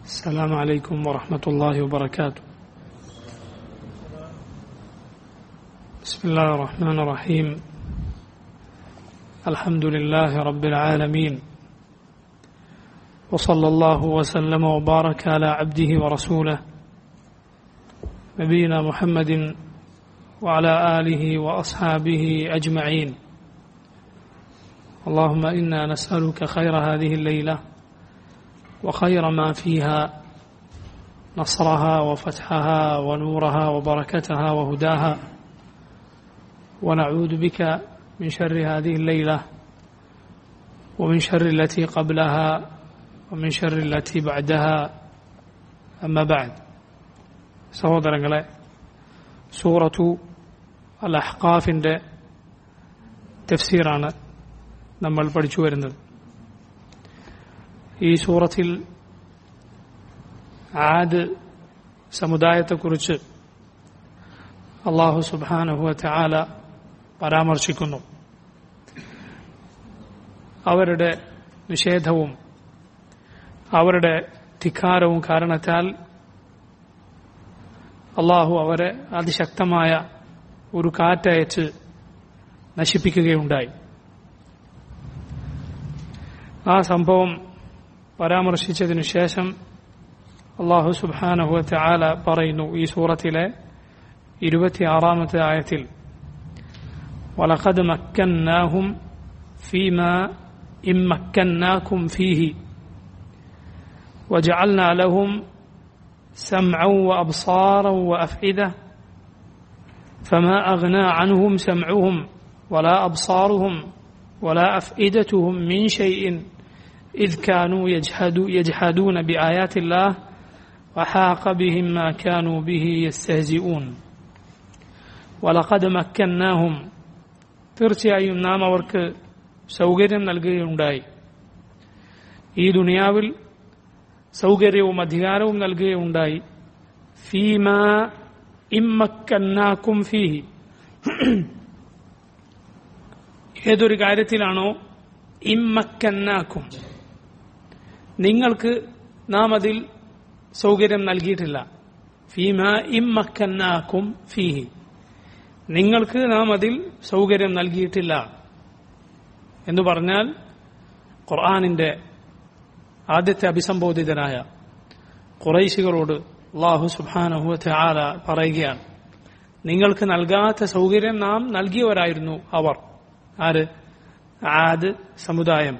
السلام عليكم ورحمة الله وبركاته بسم الله الرحمن الرحيم الحمد لله رب العالمين وصلى الله وسلم وبارك على عبده ورسوله نبينا محمد وعلى آله وأصحابه أجمعين اللهم إنا نسألك خير هذه الليلة وخير ما فيها نصرها وفتحها ونورها وبركتها وهداها ونعوذ بك من شر هذه الليلة ومن شر التي قبلها ومن شر التي بعدها أما بعد സഹോദരങ്ങളെ സൂറത്തു അൽ അഹ്കാഫിൻ്റെ തഫ്സീറാണ് നമ്മൾ പഠിച്ചു വരുന്നത് ഈ സൂറത്തിൽ ആദ് സമുദായത്തെക്കുറിച്ച് അള്ളാഹു സുബാനഹുവ ആല പരാമർശിക്കുന്നു അവരുടെ നിഷേധവും അവരുടെ ധിക്കാരവും കാരണത്താൽ അള്ളാഹു അവരെ അതിശക്തമായ ഒരു കാറ്റയച്ച് നശിപ്പിക്കുകയുണ്ടായി ആ സംഭവം പരാമർശിച്ചതിനു ശേഷം അള്ളാഹു സുബാനഹുവത്തെ ആല പറയുന്നു ഈ സൂറത്തിലെ ഇരുപത്തിയാറാമത്തെ ആയത്തിൽ ولقد مكناهم فيما إن مكناكم فيه وجعلنا لهم سمعا وأبصارا وأفئدة فما أغنى عنهم سمعهم ولا أبصارهم ولا أفئدتهم من شيء إذ كانوا يجحدوا يجحدون بآيات الله وحاق بهم ما كانوا به يستهزئون ولقد مكناهم തീർച്ചയായും നാം അവർക്ക് സൗകര്യം നൽകുകയുണ്ടായി ഈ ദുനിയാവിൽ സൗകര്യവും അധികാരവും നൽകുകയുണ്ടായി ഫീമ ഇമ്മക്കന്നാക്കും ഫീഹി ഏതൊരു കാര്യത്തിലാണോ ഇമ്മക്കന്നാക്കും നിങ്ങൾക്ക് നാം അതിൽ സൗകര്യം നൽകിയിട്ടില്ല ഫീമ ഇമ്മക്കന്നാക്കും ഫീഹി നിങ്ങൾക്ക് നാം അതിൽ സൗകര്യം നൽകിയിട്ടില്ല എന്ന് പറഞ്ഞാൽ ഖുർആാനിന്റെ ആദ്യത്തെ അഭിസംബോധിതനായ കുറൈശികളോട് അള്ളാഹു സുബാനഹുവത്തെ ആല പറയുകയാണ് നിങ്ങൾക്ക് നൽകാത്ത സൗകര്യം നാം നൽകിയവരായിരുന്നു അവർ ആര് ആദ് സമുദായം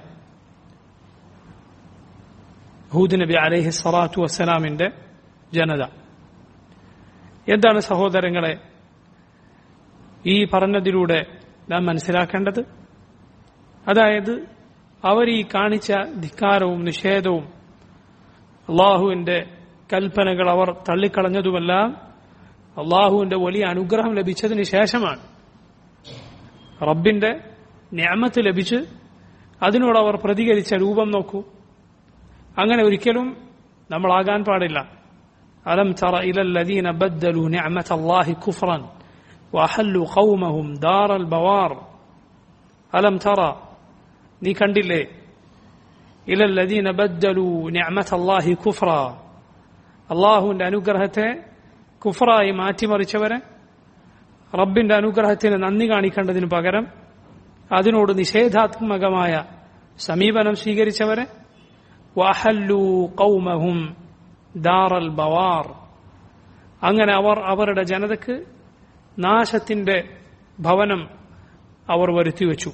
ഹൂദ് നബി അലൈഹി സ്വലാത്തു വസ്സലാമിന്റെ ജനത എന്താണ് സഹോദരങ്ങളെ ഈ പറഞ്ഞതിലൂടെ നാം മനസ്സിലാക്കേണ്ടത് അതായത് അവർ ഈ കാണിച്ച ധിക്കാരവും നിഷേധവും അള്ളാഹുവിന്റെ കൽപ്പനകൾ അവർ തള്ളിക്കളഞ്ഞതുമെല്ലാം അള്ളാഹുവിന്റെ വലിയ അനുഗ്രഹം ലഭിച്ചതിന് ശേഷമാണ് റബ്ബിന്റെ ഞാമത്ത് ലഭിച്ച് അതിനോട് അവർ പ്രതികരിച്ച രൂപം നോക്കൂ അങ്ങനെ ഒരിക്കലും നമ്മളാകാൻ പാടില്ല അലം തറ ഇലല്ലദീന ബദ്ദലു നിഅമത അല്ലാഹി കുഫ്റൻ വഹല്ലു ഖൗമഹും ദാറൽ ബവാർ അലം തറ നീ കണ്ടില്ലേ ഇലല്ലദീന ബദ്ദലു നിഅമത അല്ലാഹി കുഫ്റ അള്ളാഹുവിന്റെ അനുഗ്രഹത്തെ കുഫറായി മാറ്റിമറിച്ചവരെ റബ്ബിന്റെ അനുഗ്രഹത്തിന് നന്ദി കാണിക്കേണ്ടതിനു പകരം അതിനോട് നിഷേധാത്മകമായ സമീപനം സ്വീകരിച്ചവരെ വഹല്ലു കൗമഹും ദാറൽ ബവാർ അങ്ങനെ അവർ അവരുടെ ജനതക്ക് നാശത്തിന്റെ ഭവനം അവർ വരുത്തിവെച്ചു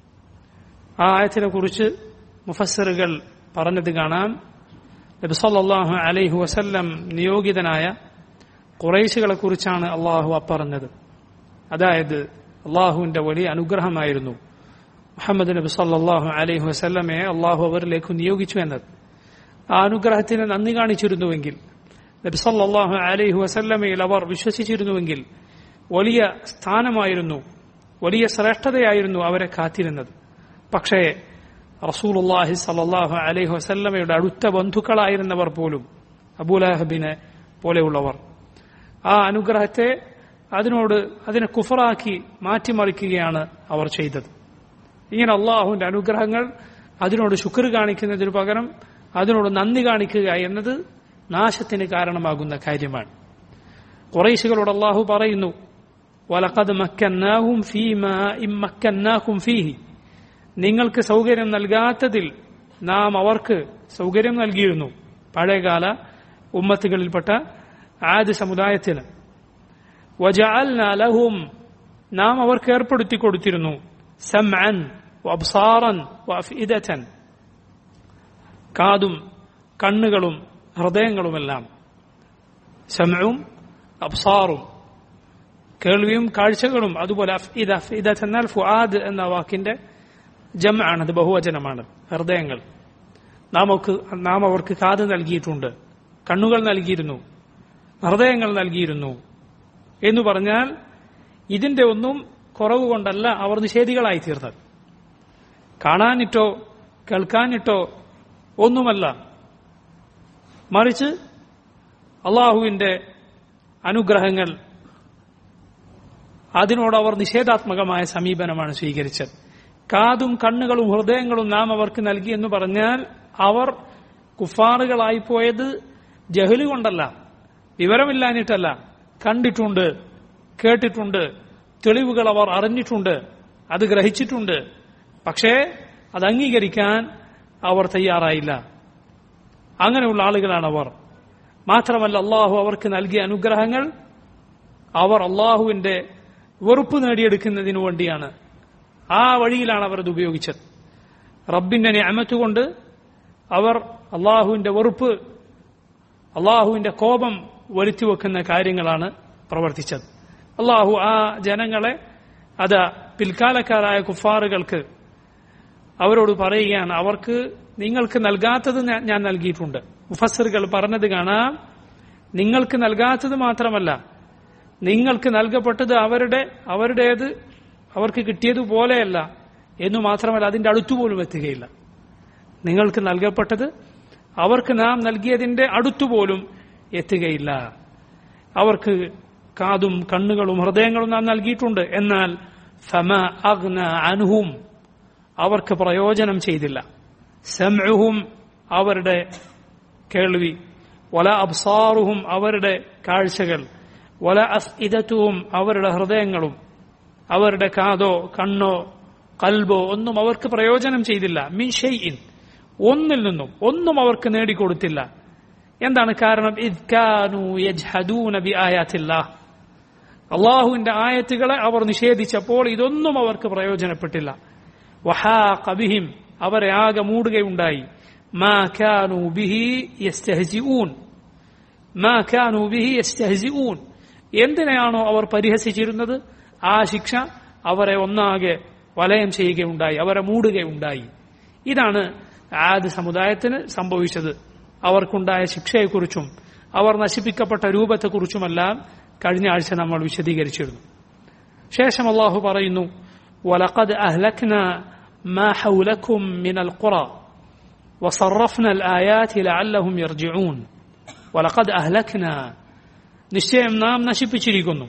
ആ ആയത്തിനെ കുറിച്ച് മുഫസറുകൾ പറഞ്ഞത് കാണാം നബി സല്ലല്ലാഹു അലൈഹി വസല്ലം നിയോഗിതനായ കുറേശുകളെ കുറിച്ചാണ് അള്ളാഹു അപ്പറഞ്ഞത് അതായത് അള്ളാഹുവിന്റെ വലിയ അനുഗ്രഹമായിരുന്നു മുഹമ്മദ് നബി സല്ലല്ലാഹു അലൈഹി വസല്ലമയെ അള്ളാഹു അവരിലേക്ക് നിയോഗിച്ചു എന്നത് ആ അനുഗ്രഹത്തിന് നന്ദി കാണിച്ചിരുന്നുവെങ്കിൽ നബി സല്ലല്ലാഹു അലൈഹി വസല്ലമയിൽ അവർ വിശ്വസിച്ചിരുന്നുവെങ്കിൽ വലിയ സ്ഥാനമായിരുന്നു വലിയ ശ്രേഷ്ഠതയായിരുന്നു അവരെ കാത്തിരുന്നത് പക്ഷേ റസൂലുല്ലാഹി സല്ലല്ലാഹു അലൈഹി വസല്ലമയുടെ അടുത്ത ബന്ധുക്കളായിരുന്നവർ പോലും അബൂലഹബിനെ പോലെയുള്ളവർ ആ അനുഗ്രഹത്തെ അതിനോട് അതിനെ കുഫറാക്കി മാറ്റിമറിക്കുകയാണ് അവർ ചെയ്തത് ഇങ്ങനെ അള്ളാഹുവിന്റെ അനുഗ്രഹങ്ങൾ അതിനോട് ശുക്ർ കാണിക്കുന്നതിന് പകരം അതിനോട് നന്ദി കാണിക്കുക എന്നത് നാശത്തിന് കാരണമാകുന്ന കാര്യമാണ് കുറേശികളോട് അള്ളാഹു പറയുന്നു വലഖദ് മക്കന്നാഹും ഫീമാ ഇം മക്കന്നാഹും ഫീഹി നിങ്ങൾക്ക് സൗകര്യം നൽകാത്തതിൽ നാം അവർക്ക് സൗകര്യം നൽകിയിരുന്നു പഴയകാല ഉമ്മത്തുകളിൽപ്പെട്ട ആദ്യ സമുദായത്തിന് വജഅൽനാ ലഹും നാം അവർക്ക് ഏർപ്പെടുത്തി കൊടുത്തിരുന്നു സമഅൻ വഅബ്സാറൻ വഅഫ്ഇദതൻ കാതും കണ്ണുകളും ഹൃദയങ്ങളുമെല്ലാം സമവും അബ്സാറും കേൾവിയും കാഴ്ചകളും അതുപോലെ അഫ്ഇദ അഫ്ഇദത്ത് എന്നാൽ ഫുആദ് എന്ന വാക്കിന്റെ ജം ആണ് അത് ബഹുവചനമാണ് ഹൃദയങ്ങൾ നാം അവർക്ക് നാം അവർക്ക് കാത് നൽകിയിട്ടുണ്ട് കണ്ണുകൾ നൽകിയിരുന്നു ഹൃദയങ്ങൾ നൽകിയിരുന്നു എന്ന് പറഞ്ഞാൽ ഇതിന്റെ ഒന്നും കുറവ് കൊണ്ടല്ല അവർ നിഷേധികളായി തീർന്നത് കാണാനിട്ടോ കേൾക്കാനിട്ടോ ഒന്നുമല്ല മറിച്ച് അള്ളാഹുവിന്റെ അനുഗ്രഹങ്ങൾ അതിനോട് അവർ നിഷേധാത്മകമായ സമീപനമാണ് സ്വീകരിച്ചത് കാതും കണ്ണുകളും ഹൃദയങ്ങളും നാം അവർക്ക് നൽകി എന്ന് പറഞ്ഞാൽ അവർ കുഫാറുകളായി പോയത് ജഹല് കൊണ്ടല്ല വിവരമില്ലാഞ്ഞിട്ടല്ല കണ്ടിട്ടുണ്ട് കേട്ടിട്ടുണ്ട് തെളിവുകൾ അവർ അറിഞ്ഞിട്ടുണ്ട് അത് ഗ്രഹിച്ചിട്ടുണ്ട് പക്ഷേ അത് അംഗീകരിക്കാൻ അവർ തയ്യാറായില്ല അങ്ങനെയുള്ള ആളുകളാണ് അവർ മാത്രമല്ല അള്ളാഹു അവർക്ക് നൽകിയ അനുഗ്രഹങ്ങൾ അവർ അള്ളാഹുവിന്റെ വെറുപ്പ് നേടിയെടുക്കുന്നതിനു വേണ്ടിയാണ് ആ വഴിയിലാണ് അവർ അത് ഉപയോഗിച്ചത് റബ്ബിന്റെ ഞാമത്ത് കൊണ്ട് അവർ അള്ളാഹുവിന്റെ വെറുപ്പ് അള്ളാഹുവിന്റെ കോപം വരുത്തി വെക്കുന്ന കാര്യങ്ങളാണ് പ്രവർത്തിച്ചത് അള്ളാഹു ആ ജനങ്ങളെ അത് പിൽക്കാലക്കാരായ കുഫാറുകൾക്ക് അവരോട് പറയുകയാണ് അവർക്ക് നിങ്ങൾക്ക് നൽകാത്തത് ഞാൻ- ഞാൻ നൽകിയിട്ടുണ്ട് മുഫസറുകൾ പറഞ്ഞത് കാണാം നിങ്ങൾക്ക് നൽകാത്തത് മാത്രമല്ല നിങ്ങൾക്ക് നൽകപ്പെട്ടത് അവരുടെ അവരുടേത് അവർക്ക് കിട്ടിയതുപോലെയല്ല എന്നു മാത്രമല്ല അതിന്റെ അടുത്തുപോലും എത്തുകയില്ല നിങ്ങൾക്ക് നൽകപ്പെട്ടത് അവർക്ക് നാം നൽകിയതിന്റെ അടുത്തുപോലും എത്തുകയില്ല അവർക്ക് കാതും കണ്ണുകളും ഹൃദയങ്ങളും നാം നൽകിയിട്ടുണ്ട് എന്നാൽ ഫമ അഗ്ന അൻഹും അവർക്ക് പ്രയോജനം ചെയ്തില്ല സമഅഹും അവരുടെ കേൾവി വല അബ്സാറുഹും അവരുടെ കാഴ്ചകൾ വല അസ്ഇദത്തുഹും അവരുടെ ഹൃദയങ്ങളും അവരുടെ കാതോ കണ്ണോ കൽബോ ഒന്നും അവർക്ക് പ്രയോജനം ചെയ്തില്ല മിൻ ഷൈഇൻ ഒന്നിൽ നിന്നും ഒന്നും അവർക്ക് നേടിക്കൊടുത്തില്ല എന്താണ് കാരണം ഇദ് കാനൂ യജ്ഹദൂന ബിആയാത്തില്ലാഹ് അള്ളാഹുവിന്റെ ആയത്തുകളെ അവർ നിഷേധിച്ചപ്പോൾ ഇതൊന്നും അവർക്ക് പ്രയോജനപ്പെട്ടില്ല വഹാഖ ബിഹിം അവരെ ആകെ മൂടുകയുണ്ടായി മാ കാനൂ ബിഹി യസ്തഹ്സിഊൻ മാ കാനൂ ബിഹി യസ്തഹ്സിഊൻ എന്തിനെയാണോ അവർ പരിഹസിച്ചിരുന്നത് ആ ശിക്ഷ അവരെ ഒന്നാകെ വലയം ചെയ്യുകയുണ്ടായി അവരെ മൂടുകയുണ്ടായി ഇതാണ് ആദ് സമുദായത്തിന് സംഭവിച്ചത് അവർക്കുണ്ടായ ശിക്ഷയെക്കുറിച്ചും അവർ നശിപ്പിക്കപ്പെട്ട രൂപത്തെക്കുറിച്ചുമെല്ലാം കഴിഞ്ഞ ആഴ്ച നമ്മൾ വിശദീകരിച്ചിരുന്നു ശേഷം അള്ളാഹു പറയുന്നു ولقد أهلكنا ما حولكم من القرى وصرفنا الآيات لعلهم يرجعون ولقد أهلكنا നിശ്ചയം നാം നശിപ്പിച്ചിരിക്കുന്നു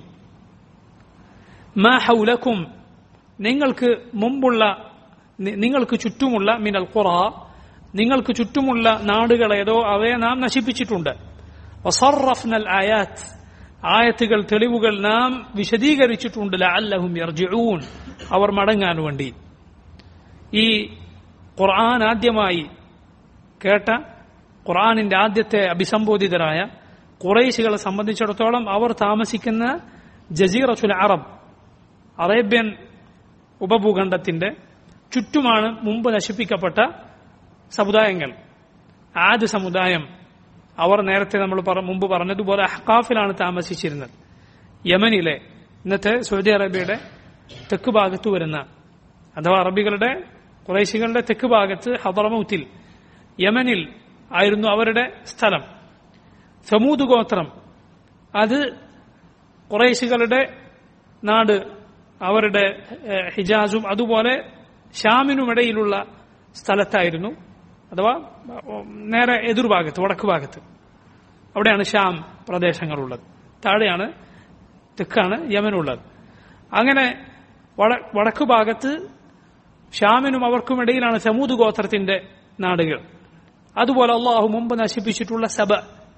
മാ ഹൗലക്കും നിങ്ങൾക്ക് മുമ്പുള്ള നി- നിങ്ങൾക്ക് ചുറ്റുമുള്ള മിനൽ ഖുറ നിങ്ങൾക്ക് ചുറ്റുമുള്ള നാടുകളേതോ അവയെ നാം നശിപ്പിച്ചിട്ടുണ്ട് വസറഫ്നൽ ആയാത്ത് ആയത്തുകൾ തെളിവുകൾ നാം വിശദീകരിച്ചിട്ടുണ്ട് ലഅല്ലഹും യർജിഊൻ അവർ മടങ്ങാൻ വേണ്ടി ഈ ഖുർആൻ ആദ്യമായി കേട്ട ഖുർആനിന്റെ ആദ്യത്തെ അഭിസംബോധിതരായ കുറേശികളെ സംബന്ധിച്ചിടത്തോളം അവർ താമസിക്കുന്ന ജസീറത്തുൽ അറബ് അറേബ്യൻ ഉപഭൂഖണ്ഡത്തിന്റെ ചുറ്റുമാണ് മുമ്പ് നശിപ്പിക്കപ്പെട്ട സമുദായങ്ങൾ ആദ്യ സമുദായം അവർ നേരത്തെ നമ്മൾ പറ- മുമ്പ് പറഞ്ഞതുപോലെ അഹ്കാഫിലാണ് താമസിച്ചിരുന്നത് യമനിലെ ഇന്നത്തെ സൗദി അറേബ്യയുടെ തെക്ക് ഭാഗത്ത് വരുന്ന അഥവാ അറബികളുടെ കുറേശികളുടെ തെക്ക് ഭാഗത്ത് ഹദറമൗത്തിൽ യമനിൽ ആയിരുന്നു അവരുടെ സ്ഥലം സമൂത് ഗോത്രം അത് കുറേശികളുടെ നാട് അവരുടെ ഏഹ്, ഹിജാസും അതുപോലെ ഷാമിനുമിടയിലുള്ള സ്ഥലത്തായിരുന്നു അഥവാ ഉം, നേരെ എതിർഭാഗത്ത് വടക്ക് ഭാഗത്ത് അവിടെയാണ് ഷാം പ്രദേശങ്ങളുള്ളത് താഴെയാണ് തെക്കാണ് യമനുള്ളത് അങ്ങനെ വട- വടക്ക് ഭാഗത്ത് ഷാമിനും അവർക്കും ഇടയിലാണ് സമൂത് ഗോത്രത്തിന്റെ നാടുകൾ അതുപോലെ അള്ളാഹു മുമ്പ് നശിപ്പിച്ചിട്ടുള്ള സബ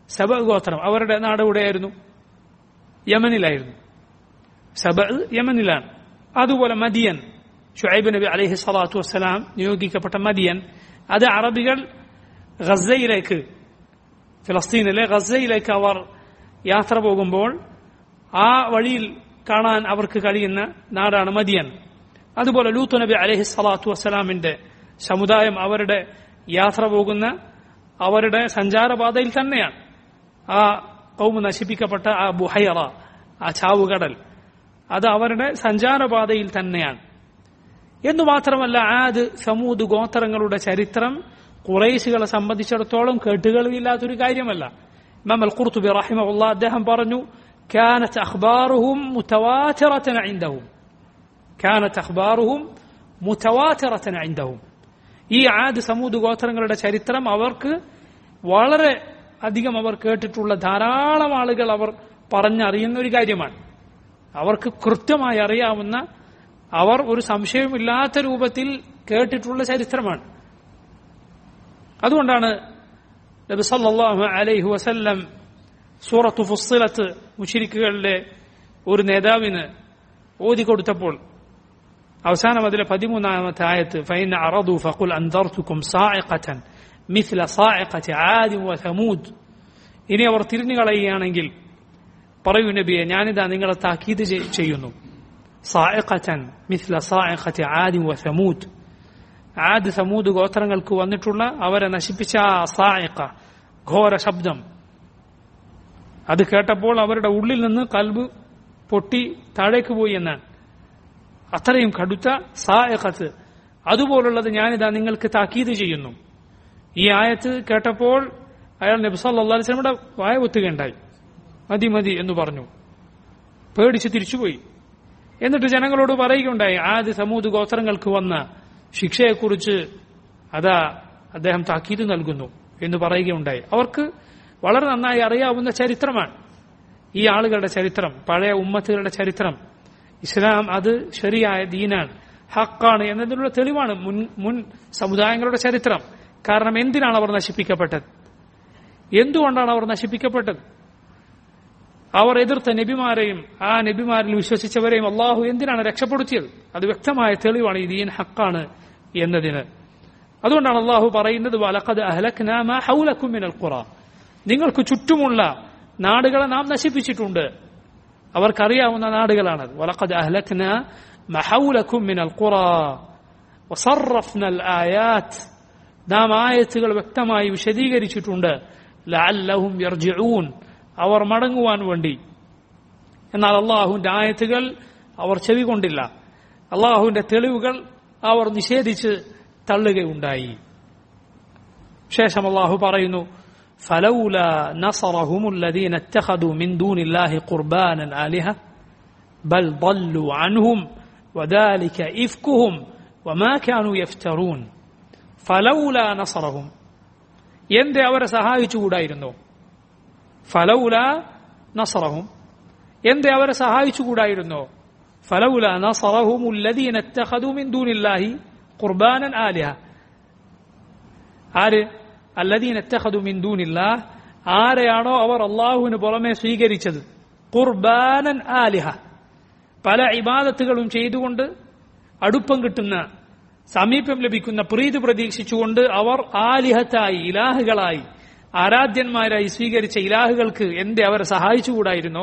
സബ ഗോത്രം അവരുടെ നാട് എവിടെയായിരുന്നു യമനിലായിരുന്നു സബ യമനിലാണ് അതുപോലെ മദിയൻ ഷുഐബ് നബി അലൈഹി സ്വലാത്തു വസ്സലാം നിയോഗിക്കപ്പെട്ട മദിയൻ അത് അറബികൾ ഗസയിലേക്ക് ഫിലസ്തീനിലെ ഗസയിലേക്ക് അവർ യാത്ര പോകുമ്പോൾ ആ വഴിയിൽ കാണാൻ അവർക്ക് കഴിയുന്ന നാടാണ് മദിയൻ അതുപോലെ ലൂത്ത് നബി അലഹി സ്വലാത്തു വസ്സലാമിന്റെ സമുദായം അവരുടെ യാത്ര പോകുന്ന അവരുടെ സഞ്ചാരപാതയിൽ തന്നെയാണ് ആ കൗമ് നശിപ്പിക്കപ്പെട്ട ആ ബുഹൈറ ആ ചാവുകടൽ അത് അവരുടെ സഞ്ചാരപാതയിൽ തന്നെയാണ് എന്നു മാത്രമല്ല ആദ് സമൂത് ഗോത്രങ്ങളുടെ ചരിത്രം കുറേശികളെ സംബന്ധിച്ചിടത്തോളം കേട്ടുകളില്ലാത്തൊരു കാര്യമല്ല ഇമാം അൽ ഖുർത്തുബി റഹിമഹുല്ല അദ്ദേഹം പറഞ്ഞു كانت أخبارهم متواترة عندهم كانت أخبارهم متواترة عندهم ഈ ആദ് സമൂത് ഗോത്രങ്ങളുടെ ചരിത്രം അവർക്ക് വളരെ അധികം അവർ കേട്ടിട്ടുള്ള ധാരാളം ആളുകൾ അവർ പറഞ്ഞറിയുന്ന ഒരു കാര്യമാണ് അവർക്ക് കൃത്യമായി അറിയാവുന്ന അവർ ഒരു സംശയമില്ലാത്ത രൂപത്തിൽ കേട്ടിട്ടുള്ള ചരിത്രമാണ് അതുകൊണ്ടാണ് നബി സല്ലല്ലാഹു അലൈഹി വസല്ലം സൂറത്തു ഫുസ്സിലത്ത് മുഷിരിക്കുകളിലെ ഒരു നേതാവിന് ഓതി കൊടുത്തപ്പോൾ അവസാനം അതിലെ പതിമൂന്നാമത്തെ ആയത്ത് ഫൈൻ അറദു ഫഖുൽ അൻദർതുക്കും സാഇഖതൻ മിഥ്ല സാഇഖതി ആദി വസമൂദ് ഇനി അവർ തിരിഞ്ഞു കളയുകയാണെങ്കിൽ പറയൂ നബിയെ ഞാനിതാ നിങ്ങളെ താക്കീത് ചെയ്യുന്നു സാഇഖതൻ മിഥ്ല സാഇഖതി ആദി വസമൂദ് ആദ് സമൂദ് ഗോത്രങ്ങൾക്ക് വന്നിട്ടുള്ള അവരെ നശിപ്പിച്ച ആ സായിക്ക ഘോര ശബ്ദം അത് കേട്ടപ്പോൾ അവരുടെ ഉള്ളിൽ നിന്ന് കൽബ് പൊട്ടി താഴേക്ക് പോയി എന്നാണ് അത്രയും കടുത്ത സായഖത്ത് അതുപോലുള്ളത് ഞാനിതാ നിങ്ങൾക്ക് താക്കീത് ചെയ്യുന്നു ഈ ആയത്ത് കേട്ടപ്പോൾ അയാൾ നബ്സല്ലാസ്ലമിയുടെ വായ ഒത്തുകയുണ്ടായി മതി മതി എന്ന് പറഞ്ഞു പേടിച്ച് തിരിച്ചുപോയി എന്നിട്ട് ജനങ്ങളോട് പറയുകയുണ്ടായി ആദ്യ സമൂത് ഗോത്രങ്ങൾക്ക് വന്ന ശിക്ഷയെക്കുറിച്ച് അതാ അദ്ദേഹം താക്കീത് നൽകുന്നു എന്ന് പറയുകയുണ്ടായി അവർക്ക് വളരെ നന്നായി അറിയാവുന്ന ചരിത്രമാണ് ഈ ആളുകളുടെ ചരിത്രം പഴയ ഉമ്മത്തുകളുടെ ചരിത്രം ഇസ്ലാം അത് ശരിയായ ദീനാണ് ഹക്കാണ് എന്നതിനുള്ള തെളിവാണ് മുൻ മുൻ സമുദായങ്ങളുടെ ചരിത്രം കാരണം എന്തിനാണ് അവർ നശിപ്പിക്കപ്പെട്ടത് എന്തുകൊണ്ടാണ് അവർ നശിപ്പിക്കപ്പെട്ടത് അവർ എതിർത്ത നബിമാരെയും ആ നബിമാരിൽ വിശ്വസിച്ചവരെയും അള്ളാഹു എന്തിനാണ് രക്ഷപ്പെടുത്തിയത് അത് വ്യക്തമായ തെളിവാണ് ഈ ദീൻ ഹക്കാണ് എന്നതിന് അതുകൊണ്ടാണ് അള്ളാഹു പറയുന്നത് വലക്കത് അഹലഖ്നാമൽ ഖുറ നിങ്ങൾക്ക് ചുറ്റുമുള്ള നാടുകളെ നാം നശിപ്പിച്ചിട്ടുണ്ട് അവർക്കറിയാവുന്ന നാടുകളാണത് വലക്കത് അഹ്ലഖ്ന മഹൗലക്കും മിനൽ ഖുറ വസറഫ്ന ആയാത്ത് നാം ആയത്തുകൾ വ്യക്തമായി വിശദീകരിച്ചിട്ടുണ്ട് ലഅല്ലഹും യർജിഊൻ അവർ മടങ്ങുവാൻ വേണ്ടി എന്നാൽ അള്ളാഹുവിന്റെ ആയത്തുകൾ അവർ ചെവികൊണ്ടില്ല അള്ളാഹുവിന്റെ തെളിവുകൾ അവർ നിഷേധിച്ച് തള്ളുകയുണ്ടായി ശേഷം അള്ളാഹു പറയുന്നു فلولا نصرهم الذين اتخذوا من دون الله قربانا آلهة بل ضلوا عنهم وذلك إفكهم وما كانوا يفترون فلولا نصرهم എന്തേ അവരെ സഹായിച്ചുകൂടായിരുന്നോ ഫലൗല നസറഹും എന്തേ അവരെ സഹായിച്ചുകൂടായിരുന്നോ ഫലൗല നസറഹും ഉല്ലദീന ഇത്തഖദു മിൻ ദൂനില്ലാഹി ഖുർബാനൻ ആലിഹ ആര് അല്ലദീന ഇത്തഖദു മിൻ ദൂനില്ലാഹ് ആരെയാണോ അവർ അള്ളാഹുവിന് പുറമെ സ്വീകരിച്ചത് ഖുർബാനൻ ആലിഹ പല ഇബാദത്തുകളും ചെയ്തുകൊണ്ട് അടുപ്പം കിട്ടുന്ന സമീപം ലഭിക്കുന്ന പ്രീതി പ്രതീക്ഷിച്ചുകൊണ്ട് അവർ ആലിഹത്തായി ഇലാഹുകളായി ആരാധ്യന്മാരായി സ്വീകരിച്ച ഇലാഹുകൾക്ക് എന്റെ അവരെ സഹായിച്ചുകൂടായിരുന്നോ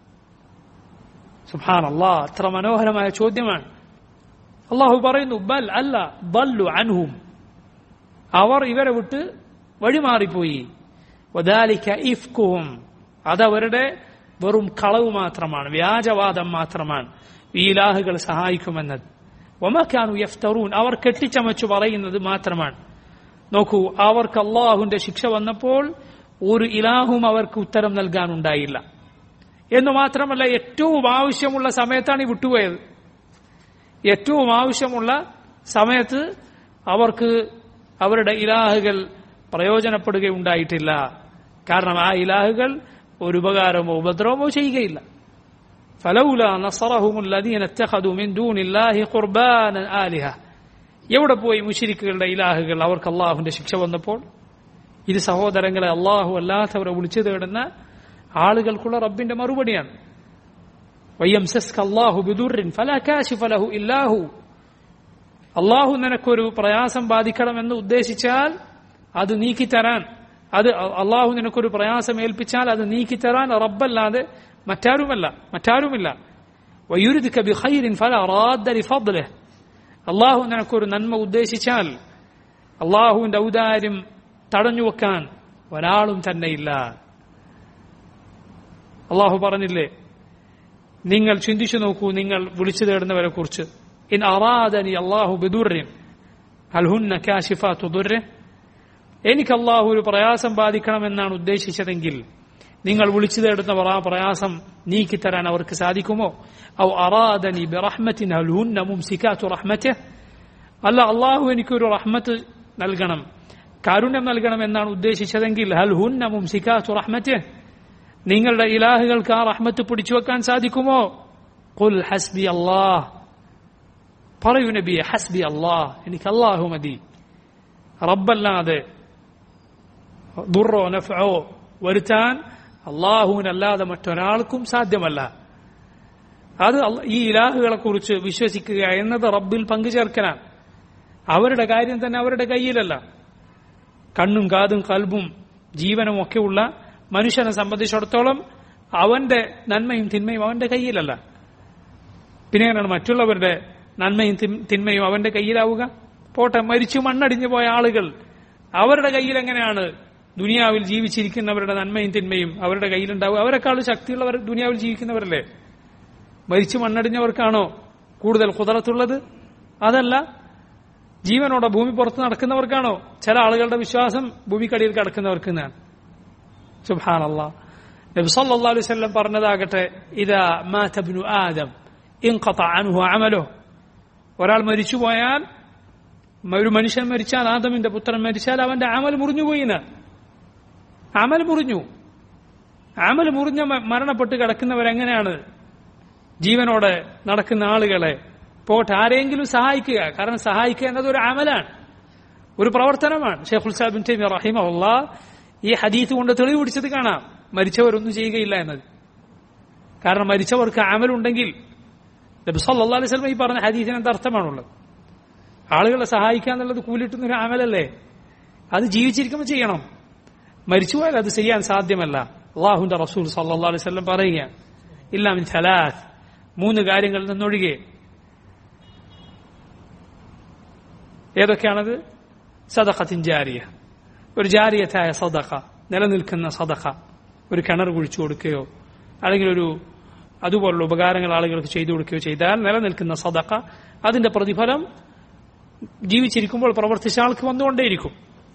സുഹാൻ അള്ളാഹ് അത്ര മനോഹരമായ ചോദ്യമാണ് അള്ളാഹു പറയുന്നു ബൽ അല്ല ബല്ലു അൻഹും അവർ ഇവരെ വിട്ട് വഴിമാറിപ്പോയി വദാലിക്ക ഇഫ്കുഹും അതവരുടെ വെറും കളവ് മാത്രമാണ് വ്യാജവാദം മാത്രമാണ് ഈ ഇലാഹുകൾ സഹായിക്കുമെന്നത് ഒമക്കാനു യഫ്തറൂൻ അവർ കെട്ടിച്ചമച്ചു പറയുന്നത് മാത്രമാണ് നോക്കൂ അവർക്ക് അള്ളാഹുന്റെ ശിക്ഷ വന്നപ്പോൾ ഒരു ഇലാഹും അവർക്ക് ഉത്തരം നൽകാനുണ്ടായില്ല എന്ന് മാത്രമല്ല ഏറ്റവും ആവശ്യമുള്ള സമയത്താണ് ഈ വിട്ടുപോയത് ഏറ്റവും ആവശ്യമുള്ള സമയത്ത് അവർക്ക് അവരുടെ ഇലാഹുകൾ പ്രയോജനപ്പെടുകയുണ്ടായിട്ടില്ല കാരണം ആ ഇലാഹുകൾ ഒരു ഉപകാരമോ ഉപദ്രവമോ ചെയ്യുകയില്ല فلولا نصرهم الذين اتخذوا من دون الله قربانا آلهة എവിടെ പോയി മുഷിരിക്കുകളുടെ ഇലാഹുകൾ അവർക്ക് അള്ളാഹുവിന്റെ ശിക്ഷ വന്നപ്പോൾ ഇത് സഹോദരങ്ങളെ അള്ളാഹു അല്ലാത്തവരെ വിളിച്ചു തേടുന്ന ആളുകൾക്കുള്ള റബ്ബിന്റെ മറുപടിയാണ് വയ്യംസസ്ക അള്ളാഹു ബിദുറിൻ ഫലാ കാശിഫ ലഹു ഇല്ലാഹു അള്ളാഹു നിനക്കൊരു പ്രയാസം ബാധിക്കണമെന്ന് ഉദ്ദേശിച്ചാൽ അത് നീക്കിത്തരാൻ അത് അള്ളാഹു നിനക്കൊരു പ്രയാസം ഏൽപ്പിച്ചാൽ അത് നീക്കിത്തരാൻ റബ്ബല്ലാതെ മറ്റാരുമല്ല മറ്റാരുമില്ല വയുരുദിക്ക ബിഖൈരിൻ ഫല റാദ്ദ ലിഫദ്ലിഹ് അള്ളാഹു നിനക്കൊരു നന്മ ഉദ്ദേശിച്ചാൽ അള്ളാഹുവിന്റെ ഔദാര്യം തടഞ്ഞു വെക്കാൻ ഒരാളും തന്നെയില്ല അള്ളാഹു പറഞ്ഞില്ലേ നിങ്ങൾ ചിന്തിച്ചു നോക്കൂ നിങ്ങൾ വിളിച്ചു തേടുന്നവരെ കുറിച്ച് ഇൻ അറാദനി അള്ളാഹു ബിദുറിൻ അൽഹുന്ന കാശിഫാത്തു ദുർരെ എനിക്ക് അള്ളാഹു ഒരു പ്രയാസം ബാധിക്കണമെന്നാണ് ഉദ്ദേശിച്ചതെങ്കിൽ നിങ്ങൾ വിളിച്ചു തേടുന്നവർ ആ പ്രയാസം നീക്കിത്തരാൻ അവർക്ക് സാധിക്കുമോ ഔ അറാദനി ബിറഹ്മത്തിൻ അൽഹുന്ന മുംസിക്കാത്തു റഹ്മത്തെ അല്ല അള്ളാഹു എനിക്കൊരു റഹ്മത്ത് നൽകണം കാരുണ്യം നൽകണം എന്നാണ് ഉദ്ദേശിച്ചതെങ്കിൽ ഹൽ ഹുന്ന മുംസിക്കാത്തു റഹ്മത്തെ നിങ്ങളുടെ ഇലാഹുകൾക്ക് ആ റഹ്മത്ത് പിടിച്ചു വെക്കാൻ സാധിക്കുമോ ഖുൽ ഹസ്ബി അല്ലാഹ് പറയൂ നബി ഹസ്ബി അല്ലാഹ് എനിക്ക് അല്ലാഹു മതി റബ്ബല്ലാതെ ദുറോ നഫോ വരുത്താൻ അള്ളാഹുവിനല്ലാതെ മറ്റൊരാൾക്കും സാധ്യമല്ല അത് ഈ ഇലാഹുകളെ കുറിച്ച് വിശ്വസിക്കുക എന്നത് റബ്ബിൽ പങ്കുചേർക്കലാണ് അവരുടെ കാര്യം തന്നെ അവരുടെ കയ്യിലല്ല കണ്ണും കാതും കൽബും ജീവനും ഒക്കെയുള്ള മനുഷ്യനെ സംബന്ധിച്ചിടത്തോളം അവന്റെ നന്മയും തിന്മയും അവന്റെ കയ്യിലല്ല പിന്നെ എങ്ങനെയാണ് മറ്റുള്ളവരുടെ നന്മയും തിന്മയും അവന്റെ കയ്യിലാവുക പോട്ടെ മരിച്ചു മണ്ണടിഞ്ഞു പോയ ആളുകൾ അവരുടെ കയ്യിൽ എങ്ങനെയാണ് ദുനിയാവിൽ ജീവിച്ചിരിക്കുന്നവരുടെ നന്മയും തിന്മയും അവരുടെ കയ്യിലുണ്ടാവുക അവരെക്കാൾ ശക്തിയുള്ളവർ ദുനിയാവിൽ ജീവിക്കുന്നവരല്ലേ മരിച്ചു മണ്ണടിഞ്ഞവർക്കാണോ കൂടുതൽ കുതിരത്തുള്ളത് അതല്ല ജീവനോടെ ഭൂമി പുറത്ത് നടക്കുന്നവർക്കാണോ ചില ആളുകളുടെ വിശ്വാസം ഭൂമിക്കടിയിൽ കിടക്കുന്നവർക്ക് എന്നാണ് സുബാനല്ല നബി സല്ലല്ലാഹു അലൈഹി വസല്ലം പറഞ്ഞതാകട്ടെ ഇതാ മാത ഇബ്നു ആദം ഇൻഖത അൻഹു അമലോ ഒരാൾ മരിച്ചുപോയാൽ ഒരു മനുഷ്യൻ മരിച്ചാൽ ആദമിന്റെ പുത്രൻ മരിച്ചാൽ അവന്റെ അമൽ മുറിഞ്ഞുപോയി അമൽ മുറിഞ്ഞു അമൽ മുറിഞ്ഞ മരണപ്പെട്ട് കിടക്കുന്നവരെങ്ങനെയാണ് ജീവനോടെ നടക്കുന്ന ആളുകളെ പോട്ടെ ആരെങ്കിലും സഹായിക്കുക കാരണം സഹായിക്കുക എന്നത് ഒരു അമലാണ് ഒരു പ്രവർത്തനമാണ് ഷെയ്ഖുൽ സാബിൻ ടൈമി റഹിമഹുല്ല ഈ ഹദീത്ത് കൊണ്ട് തെളിവ് പിടിച്ചത് കാണാം മരിച്ചവരൊന്നും ചെയ്യുകയില്ല എന്നത് കാരണം മരിച്ചവർക്ക് അമലുണ്ടെങ്കിൽ നബി സല്ലല്ലാഹു അലൈഹി വസല്ലം ഈ പറഞ്ഞ ഹദീസിന് എന്ത് അർത്ഥമാണുള്ളത് ആളുകളെ സഹായിക്കുക എന്നുള്ളത് കൂലിട്ടുന്ന ഒരു അമലല്ലേ അത് ജീവിച്ചിരിക്കുമ്പോൾ ചെയ്യണം മരിച്ചുപോയാൽ അത് ചെയ്യാൻ സാധ്യമല്ല അള്ളാഹുന്റെ റസൂൽ സല്ലല്ലാഹു അലൈഹി വസല്ലം പറയുക ഇല്ലാമിൻ സലാത്ത് മൂന്ന് കാര്യങ്ങളിൽ നിന്നൊഴികെ ഏതൊക്കെയാണത് സദഖത്തിൻ ജാരിയ ഒരു ജാരിയത്തായ സദഖ നിലനിൽക്കുന്ന സദഖ ഒരു കിണർ കുഴിച്ചു കൊടുക്കുകയോ അല്ലെങ്കിൽ ഒരു അതുപോലുള്ള ഉപകാരങ്ങൾ ആളുകൾക്ക് ചെയ്തു കൊടുക്കുകയോ ചെയ്താൽ നിലനിൽക്കുന്ന സദഖ അതിന്റെ പ്രതിഫലം ജീവിച്ചിരിക്കുമ്പോൾ പ്രവർത്തിച്ച ആൾക്ക് വന്നുകൊണ്ടേയിരിക്കും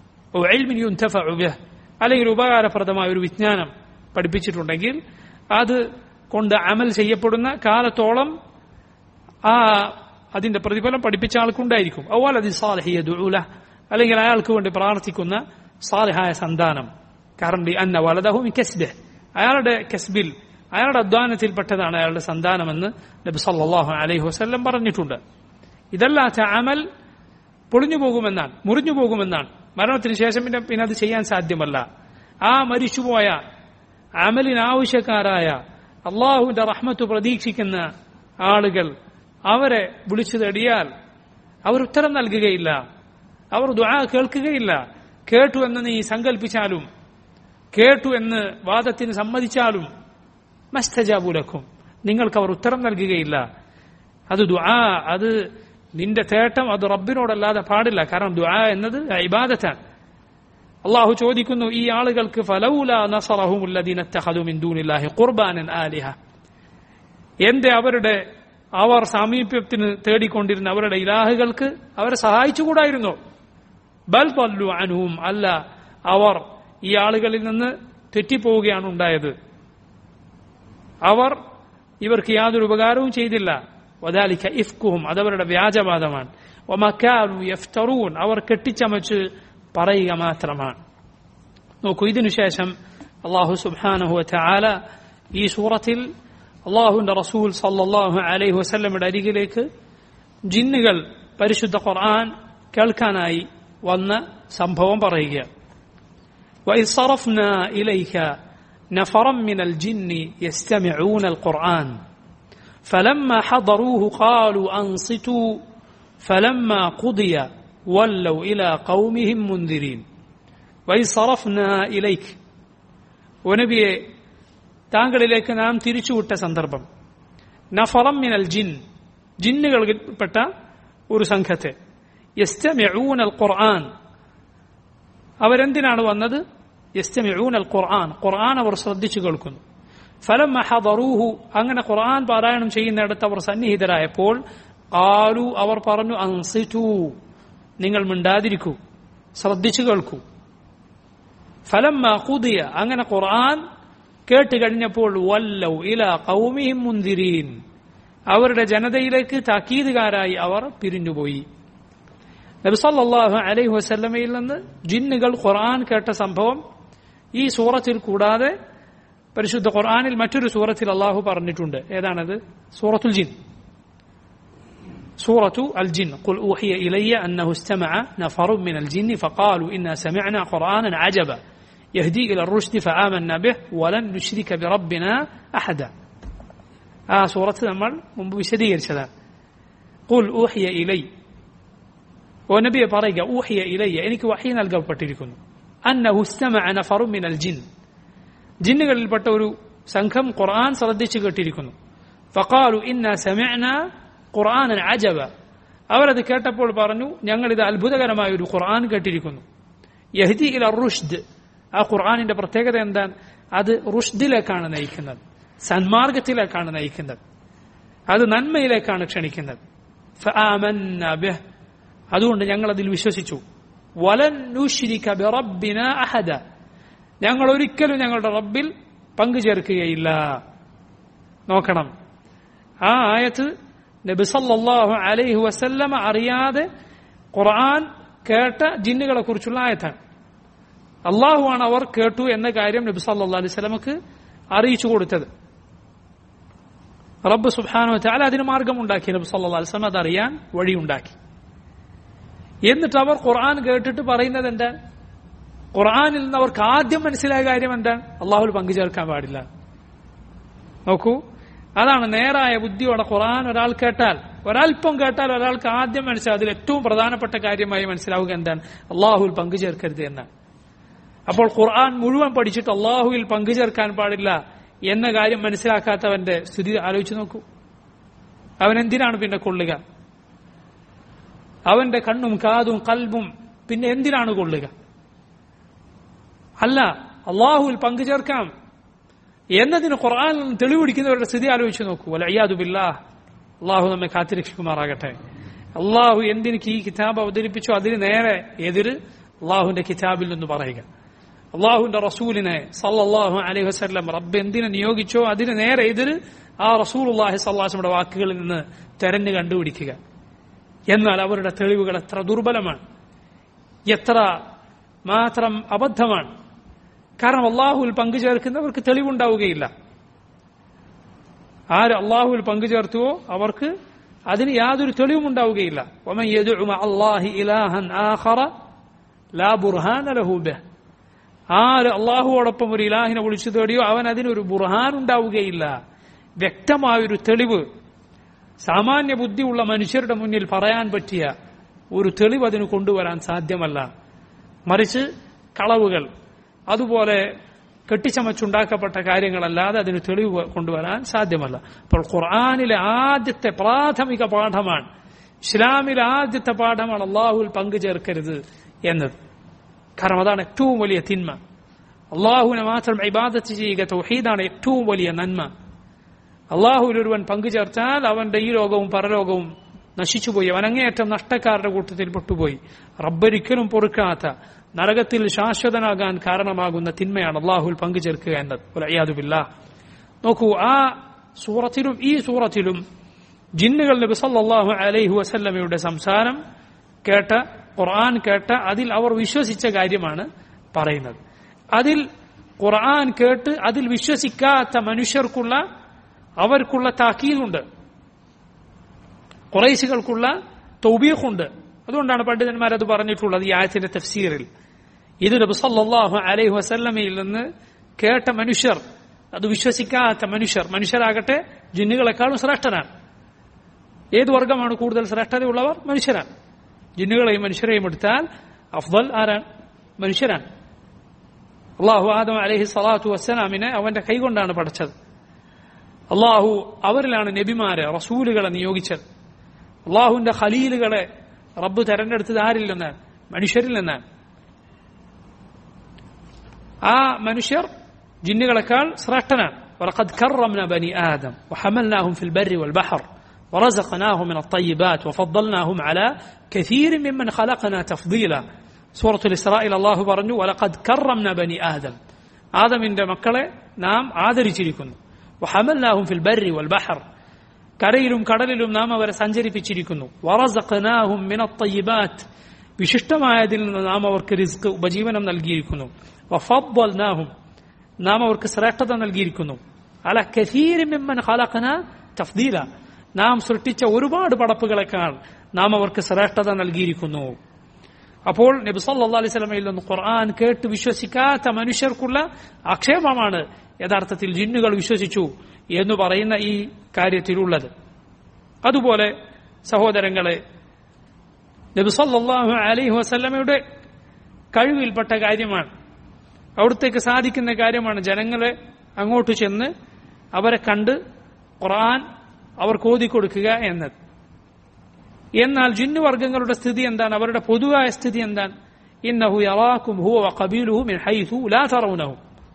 അല്ലെങ്കിൽ ഉപകാരപ്രദമായ ഒരു വിജ്ഞാനം പഠിപ്പിച്ചിട്ടുണ്ടെങ്കിൽ അത് കൊണ്ട് അമൽ ചെയ്യപ്പെടുന്ന കാലത്തോളം ആ അതിന്റെ പ്രതിഫലം പഠിപ്പിച്ച ആൾക്കുണ്ടായിരിക്കും അതുപോലെ അത് സാലഹിയ ദുഴൂല അല്ലെങ്കിൽ അയാൾക്ക് വേണ്ടി പ്രാർത്ഥിക്കുന്ന സാലിഹായ സന്താനം കാരണം അന്ന വലതഹും കെസ്ബെ അയാളുടെ കെസ്ബിൽ അയാളുടെ അധ്വാനത്തിൽപ്പെട്ടതാണ് അയാളുടെ സന്താനമെന്ന് നബി സല്ലാഹു അലൈഹി വസ്ല്ലം പറഞ്ഞിട്ടുണ്ട് ഇതല്ലാത്ത അമൽ പൊളിഞ്ഞു പോകുമെന്നാണ് മുറിഞ്ഞു പോകുമെന്നാണ് മരണത്തിന് ശേഷം പിന്നെ പിന്നെ അത് ചെയ്യാൻ സാധ്യമല്ല ആ മരിച്ചുപോയ അമലിന് ആവശ്യക്കാരായ അള്ളാഹുവിന്റെ റഹ്മത്ത് പ്രതീക്ഷിക്കുന്ന ആളുകൾ അവരെ വിളിച്ചു തേടിയാൽ അവർ ഉത്തരം നൽകുകയില്ല അവർ ദുആ കേൾക്കുകയില്ല കേട്ടു എന്ന് നീ സങ്കല്പിച്ചാലും കേട്ടു എന്ന് വാദത്തിന് സമ്മതിച്ചാലും മസ്തജാബുലക്കും നിങ്ങൾക്ക് അവർ ഉത്തരം നൽകുകയില്ല അത് ദുആ അത് നിന്റെ തേട്ടം അത് റബ്ബിനോടല്ലാതെ പാടില്ല കാരണം ദുആ എന്നത് ഇബാദത്താണ് അള്ളാഹു ചോദിക്കുന്നു ഈ ആളുകൾക്ക് ഫലൗല നസറഹുമുല്ലദീന തഖദു മിൻ ദൂനില്ലാഹി ഖുർബാനൻ ആലിഹ എന്റെ അവരുടെ അവർ സാമീപ്യത്തിന് തേടിക്കൊണ്ടിരുന്ന അവരുടെ ഇലാഹുകൾക്ക് അവരെ സഹായിച്ചുകൂടായിരുന്നോ ബൽ പല്ലു അനുവും അല്ല അവർ ഈ ആളുകളിൽ നിന്ന് തെറ്റിപ്പോവുകയാണ് ഉണ്ടായത് അവർ ഇവർക്ക് യാതൊരു ഉപകാരവും ചെയ്തില്ല വദാലിക്ക ഇഫ്കുഹും അതവരുടെ വ്യാജവാദമാണ് ഒമക്കാലു യഫ്തറൂൻ അവർ കെട്ടിച്ചമച്ച് പറയുക മാത്രമാണ് നോക്കൂ ഇതിനുശേഷം അള്ളാഹു സുബാനഹു ചാല ഈ സൂറത്തിൽ അള്ളാഹുവിന്റെ റസൂൽ സല്ലാഹു അലൈഹി വസ്ല്ലമയുടെ അരികിലേക്ക് ജിന്നുകൾ പരിശുദ്ധ ഖുർആൻ കേൾക്കാനായി വന്ന സംഭവം പറയുക وإذ صرفنا إليك نفرا من الجن يستمعون القرآن فلما حضروه قالوا أنصتوا فلما قضي ولوا إلى قومهم منذرين وإذ صرفنا إليك ونبي താങ്കളിലേക്ക് നാം തിരിച്ചുവിട്ട സന്ദർഭം നഫറം മിനൽ ജിൻ ജിന്നുകളിൽപ്പെട്ട ഒരു സംഘത്തെ യസ്തമിഊന അൽ ഖുർആൻ അവരെന്തിനാണ് വന്നത് യസ്തമിഊന അൽ ഖുർആൻ ഖുർആൻ അവർ ശ്രദ്ധിച്ചു കേൾക്കുന്നു ഫലം ഹദറൂഹു അങ്ങനെ ഖുർആൻ പാരായണം ചെയ്യുന്നിടത്ത് അവർ സന്നിഹിതരായപ്പോൾ ആലു അവർ പറഞ്ഞു അൻസിറ്റു നിങ്ങൾ മിണ്ടാതിരിക്കൂ ശ്രദ്ധിച്ചു കേൾക്കൂ ഫലം കുതിയ അങ്ങനെ ഖുർആൻ കേട്ട് കഴിഞ്ഞപ്പോൾ വല്ലൗ ഇല കൗമിഹിം മുന്തിരീൻ അവരുടെ ജനതയിലേക്ക് താക്കീതുകാരായി അവർ പിരിഞ്ഞുപോയി നബിസല്ലാഹു അലൈഹി വസല്ലമയിൽ നിന്ന് ജിന്നുകൾ ഖുർആൻ കേട്ട സംഭവം ഈ സൂറത്തിൽ കൂടാതെ പരിശുദ്ധ ഖുർആനിൽ മറ്റൊരു സൂറത്തിൽ അള്ളാഹു പറഞ്ഞിട്ടുണ്ട് ഏതാണത് സൂറത്തുൽ ജിൻ سورة الجن قل أوحي إلي أنه استمع نفر من الجن فقالوا إنا سمعنا قرآنا عجبا يهدي إلى الرشد فآمنا به ولن نشرك بربنا أحدا آه سورة നമ്മൾ മുമ്പ് വിശദീകരിച്ചതാണ് قل أوحي إلي ونبي പറയുക ഊഹിയ ഇലയ്യ എനിക്ക് വഹി നൽകപ്പെട്ടിരിക്കുന്നു അന്നഹു ഇസ്തമഅ നഫറു മിനൽ ജിൻ ജിന്നുകളിൽപ്പെട്ട ഒരു സംഘം ഖുർആൻ ശ്രദ്ധിച്ചു കേട്ടിരിക്കുന്നു ഫഖാലു ഇന്ന സമിഅന ഖുർആനൻ അജബ അവരത് കേട്ടപ്പോൾ പറഞ്ഞു ഞങ്ങൾ ഇത് അത്ഭുതകരമായ ഒരു ഖുർആൻ കേട്ടിരിക്കുന്നു യഹ്ദി ഇല റുഷ്ദ് ആ ഖുർആനിന്റെ പ്രത്യേകത എന്താണ് അത് റുഷ്ദിലേക്കാണ് നയിക്കുന്നത് സന്മാർഗത്തിലേക്കാണ് നയിക്കുന്നത് അത് നന്മയിലേക്കാണ് ക്ഷണിക്കുന്നത് ഫആമന്ന ബിഹ് അതുകൊണ്ട് ഞങ്ങൾ അതിൽ വിശ്വസിച്ചു വലൻ നുശ്രിക ബിറബ്ബിന അഹദ ഞങ്ങൾ ഒരിക്കലും ഞങ്ങളുടെ റബ്ബിൽ പങ്കുചേർക്കുകയില്ല നോക്കണം ആ ആയത്ത് നബി സല്ലല്ലാഹു അലൈഹി വസല്ലമ അറിയാതെ ഖുർആൻ കേട്ട ജിന്നുകളെ കുറിച്ചുള്ള ആയത്താണ് അള്ളാഹുവാണ് അവർ കേട്ടു എന്ന കാര്യം നബി സല്ലല്ലാഹു അലൈഹി വസല്ലമക്ക് അറിയിച്ചു കൊടുത്തത് റബ്ബ് സുബ്ഹാനഹു വതആല അതിന് മാർഗമുണ്ടാക്കി നബി സല്ലല്ലാഹു അലൈഹി വസല്ലം അതറിയാൻ വഴിയുണ്ടാക്കി എന്നിട്ട് അവർ ഖുർആൻ കേട്ടിട്ട് പറയുന്നത് എന്താണ് ഖുർആനിൽ നിന്ന് അവർക്ക് ആദ്യം മനസ്സിലായ കാര്യം എന്താണ് അള്ളാഹുൽ പങ്കുചേർക്കാൻ പാടില്ല നോക്കൂ അതാണ് നേരായ ബുദ്ധിയോടെ ഖുർആൻ ഒരാൾ കേട്ടാൽ ഒരൽപ്പം കേട്ടാൽ ഒരാൾക്ക് ആദ്യം മനസ്സിലാവും അതിൽ ഏറ്റവും പ്രധാനപ്പെട്ട കാര്യമായി മനസ്സിലാവുക എന്താണ് അള്ളാഹുൽ പങ്കുചേർക്കരുത് എന്നാണ് അപ്പോൾ ഖുർആൻ മുഴുവൻ പഠിച്ചിട്ട് അള്ളാഹുവിൽ പങ്കുചേർക്കാൻ പാടില്ല എന്ന കാര്യം മനസ്സിലാക്കാത്തവന്റെ സ്ഥിതി ആലോചിച്ച് നോക്കൂ അവൻ എന്തിനാണ് പിന്നെ കൊള്ളുക അവന്റെ കണ്ണും കാതും കൽബും പിന്നെ എന്തിനാണ് കൊള്ളുക അല്ല അള്ളാഹുവിൽ പങ്കുചേർക്കാം എന്നതിന് ഖുർആൻ തെളിവ് പിടിക്കുന്നവരുടെ സ്ഥിതി ആലോചിച്ച് നോക്കൂ അല്ല അയ്യാദു ബില്ലാ അള്ളാഹു നമ്മെ കാത്തിരക്ഷിക്കുമാറാകട്ടെ അള്ളാഹു എന്തിനിക്ക് ഈ കിതാബ് അവതരിപ്പിച്ചു അതിന് നേരെ എതിര് അള്ളാഹുവിന്റെ കിതാബിൽ നിന്ന് പറയുക അള്ളാഹുവിന്റെ റസൂലിനെ സല്ലല്ലാഹു അലൈഹി വസല്ലം റബ്ബ് എന്തിനെ നിയോഗിച്ചോ അതിന് നേരെ എതിര് ആ റസൂൽ അള്ളാഹി സല്ലാസിന്റെ വാക്കുകളിൽ നിന്ന് തെരഞ്ഞു കണ്ടുപിടിക്കുക എന്നാൽ അവരുടെ തെളിവുകൾ എത്ര ദുർബലമാണ് എത്ര മാത്രം അബദ്ധമാണ് കാരണം അള്ളാഹുവിൽ പങ്കുചേർക്കുന്നവർക്ക് തെളിവുണ്ടാവുകയില്ല ആര് അള്ളാഹുവിൽ പങ്കുചേർത്തുവോ അവർക്ക് അതിന് യാതൊരു തെളിവും ഉണ്ടാവുകയില്ല ആര് അള്ളാഹുവോടൊപ്പം ഒരു ഇലാഹിനെ വിളിച്ചു തേടിയോ അവൻ അതിനൊരു ബുർഹാൻ ഉണ്ടാവുകയില്ല വ്യക്തമായൊരു തെളിവ് സാമാന്യ ബുദ്ധിയുള്ള മനുഷ്യരുടെ മുന്നിൽ പറയാൻ പറ്റിയ ഒരു തെളിവ് അതിന് കൊണ്ടുവരാൻ സാധ്യമല്ല മറിച്ച് കളവുകൾ അതുപോലെ കെട്ടിച്ചമച്ചുണ്ടാക്കപ്പെട്ട കാര്യങ്ങളല്ലാതെ അതിന് തെളിവ് കൊണ്ടുവരാൻ സാധ്യമല്ല അപ്പോൾ ഖുർആാനിലെ ആദ്യത്തെ പ്രാഥമിക പാഠമാണ് ഇസ്ലാമിലെ ആദ്യത്തെ പാഠമാണ് അള്ളാഹുൽ പങ്കുചേർക്കരുത് എന്നത് കാരണം അതാണ് ഏറ്റവും വലിയ തിന്മ അള്ളാഹുവിനെ മാത്രം ഇബാദത്ത് ചെയ്യുക തൗഹീദാണ് ഏറ്റവും വലിയ നന്മ അള്ളാഹുവിൽ ഒരുവൻ പങ്കുചേർത്താൽ അവന്റെ ഈ ലോകവും പരലോകവും നശിച്ചുപോയി അവൻ അങ്ങേയറ്റം നഷ്ടക്കാരുടെ കൂട്ടത്തിൽ പെട്ടുപോയി റബ്ബരിക്കലും പൊറുക്കാത്ത നരകത്തിൽ ശാശ്വതനാകാൻ കാരണമാകുന്ന തിന്മയാണ് അള്ളാഹുൽ പങ്കുചേർക്കുക എന്നത് അയ്യാദുബില്ല നോക്കൂ ആ സൂറത്തിലും ഈ സൂറത്തിലും ജിന്നുകൾ നബി സല്ലല്ലാഹു അലൈഹി വസല്ലമയുടെ സംസാരം കേട്ട ഖുർആൻ കേട്ട അതിൽ അവർ വിശ്വസിച്ച കാര്യമാണ് പറയുന്നത് അതിൽ ഖുർആൻ കേട്ട് അതിൽ വിശ്വസിക്കാത്ത മനുഷ്യർക്കുള്ള അവർക്കുള്ള താക്കീതുണ്ട് കുറേശികൾക്കുള്ള തൗബീഖുണ്ട് അതുകൊണ്ടാണ് പണ്ഡിതന്മാർ അത് പറഞ്ഞിട്ടുള്ളത് ഈ ആയത്തിന്റെ തഫ്സീറിൽ ഇത് നബി സല്ലല്ലാഹു അലൈഹി വസല്ലമയിൽ നിന്ന് കേട്ട മനുഷ്യർ അത് വിശ്വസിക്കാത്ത മനുഷ്യർ മനുഷ്യരാകട്ടെ ജിന്നുകളെക്കാളും ശ്രേഷ്ഠനാണ് ഏത് വർഗമാണ് കൂടുതൽ ശ്രേഷ്ഠതയുള്ളവർ മനുഷ്യരാണ് ജിന്നുകളെയും മനുഷ്യരെയും എടുത്താൽ അഫ്ദൽ ആരാണ് മനുഷ്യരാണ് അള്ളാഹു ആദം അലഹി സ്വലാത്തു വസ്സലാമിനെ അവന്റെ കൈകൊണ്ടാണ് പഠിച്ചത് അള്ളാഹു അവരിലാണ് നബിമാരെ റസൂലുകളെ നിയോഗിച്ചത് അള്ളാഹുവിന്റെ ഖലീലുകളെ റബ്ബ് തെരഞ്ഞെടുത്തത് ആരിൽ നിന്നാണ് മനുഷ്യരിൽ നിന്നാണ് ആ മനുഷ്യർ ജിന്നുകളെക്കാൾ ശ്രേഷ്ഠനാണ് ولقد كرمنا بني آدم وحملناهم في البر والبحر ورزقناهم من الطيبات وفضلناهم على كثير ممن خلقنا تفضيلا سورة الإسراء الله പറഞ്ഞു ولقد كرمنا بني آدم ആദമിന്റെ മക്കളെ നാം ആദരിച്ചിരിക്കുന്നു وحملناهم في البر والبحر കരയിലും കടലിലും നാം അവരെ സഞ്ചരിപ്പിച്ചിരിക്കുന്നു വറസഖനാഹും മിന തയ്യിബാത്ത് വിശിഷ്ടമായതിൽ നിന്ന് നാം അവർക്ക് റിസ്ക് ഉപജീവനം നൽകിയിരിക്കുന്നു വഫദ്ദൽനാഹും നാം അവർക്ക് ശ്രേഷ്ഠത നൽകിയിരിക്കുന്നു അല കസീരിമിമ്മൻ ഖലഖന തഫ്ദീല നാം സൃഷ്ടിച്ച ഒരുപാട് പടപ്പുകളെക്കാൾ നാം അവർക്ക് ശ്രേഷ്ഠത നൽകിയിരിക്കുന്നു അപ്പോൾ നബി സല്ലല്ലാഹു അലൈഹി വസല്ലമയിൽ നിന്ന് ഖുർആൻ കേട്ട് വിശ്വസിക്കാത്ത മനുഷ്യർക്കുള്ള ആക്ഷേപമാണ് യഥാർത്ഥത്തിൽ ജിന്നുകൾ വിശ്വസിച്ചു എന്ന് പറയുന്ന ഈ കാര്യത്തിലുള്ളത് അതുപോലെ സഹോദരങ്ങളെ നബി സല്ലല്ലാഹു അലൈഹി വസല്ലമയുടെ കഴിവിൽപ്പെട്ട കാര്യമാണ് അവിടത്തേക്ക് സാധിക്കുന്ന കാര്യമാണ് ജനങ്ങളെ അങ്ങോട്ട് ചെന്ന് അവരെ കണ്ട് ഖുർആൻ അവർക്ക് ഓതിക്കൊടുക്കുക എന്നത് എന്നാൽ ജിന്നുവർഗങ്ങളുടെ സ്ഥിതി എന്താണ് അവരുടെ പൊതുവായ സ്ഥിതി എന്താണ് ഇന്നഹു യറാക്കും ഹുവ വഖബീലുഹു മിൻ ഹൈസു ലാ തറൗനഹു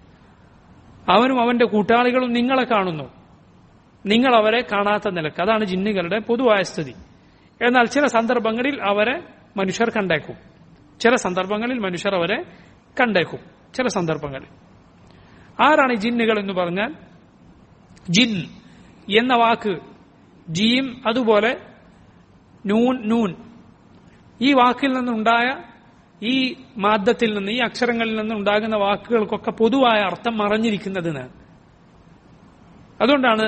അവനും അവന്റെ കൂട്ടാളികളും നിങ്ങളെ കാണുന്നു നിങ്ങൾ അവരെ കാണാത്ത നിലക്ക് അതാണ് ജിന്നുകളുടെ പൊതുവായ സ്ഥിതി എന്നാൽ ചില സന്ദർഭങ്ങളിൽ അവരെ മനുഷ്യർ കണ്ടേക്കും ചില സന്ദർഭങ്ങളിൽ മനുഷ്യർ അവരെ കണ്ടേക്കും ചില സന്ദർഭങ്ങളിൽ ആരാണ് ഈ ജിന്നുകൾ എന്ന് പറഞ്ഞാൽ ജിൻ എന്ന വാക്ക് ജീം അതുപോലെ നൂൻ നൂൻ ഈ വാക്കിൽ നിന്നുണ്ടായ ഈ മാദ്ദത്തിൽ നിന്ന് ഈ അക്ഷരങ്ങളിൽ നിന്ന് ഉണ്ടാകുന്ന വാക്കുകൾക്കൊക്കെ പൊതുവായ അർത്ഥം മറഞ്ഞിരിക്കുന്നതിന് അതുകൊണ്ടാണ്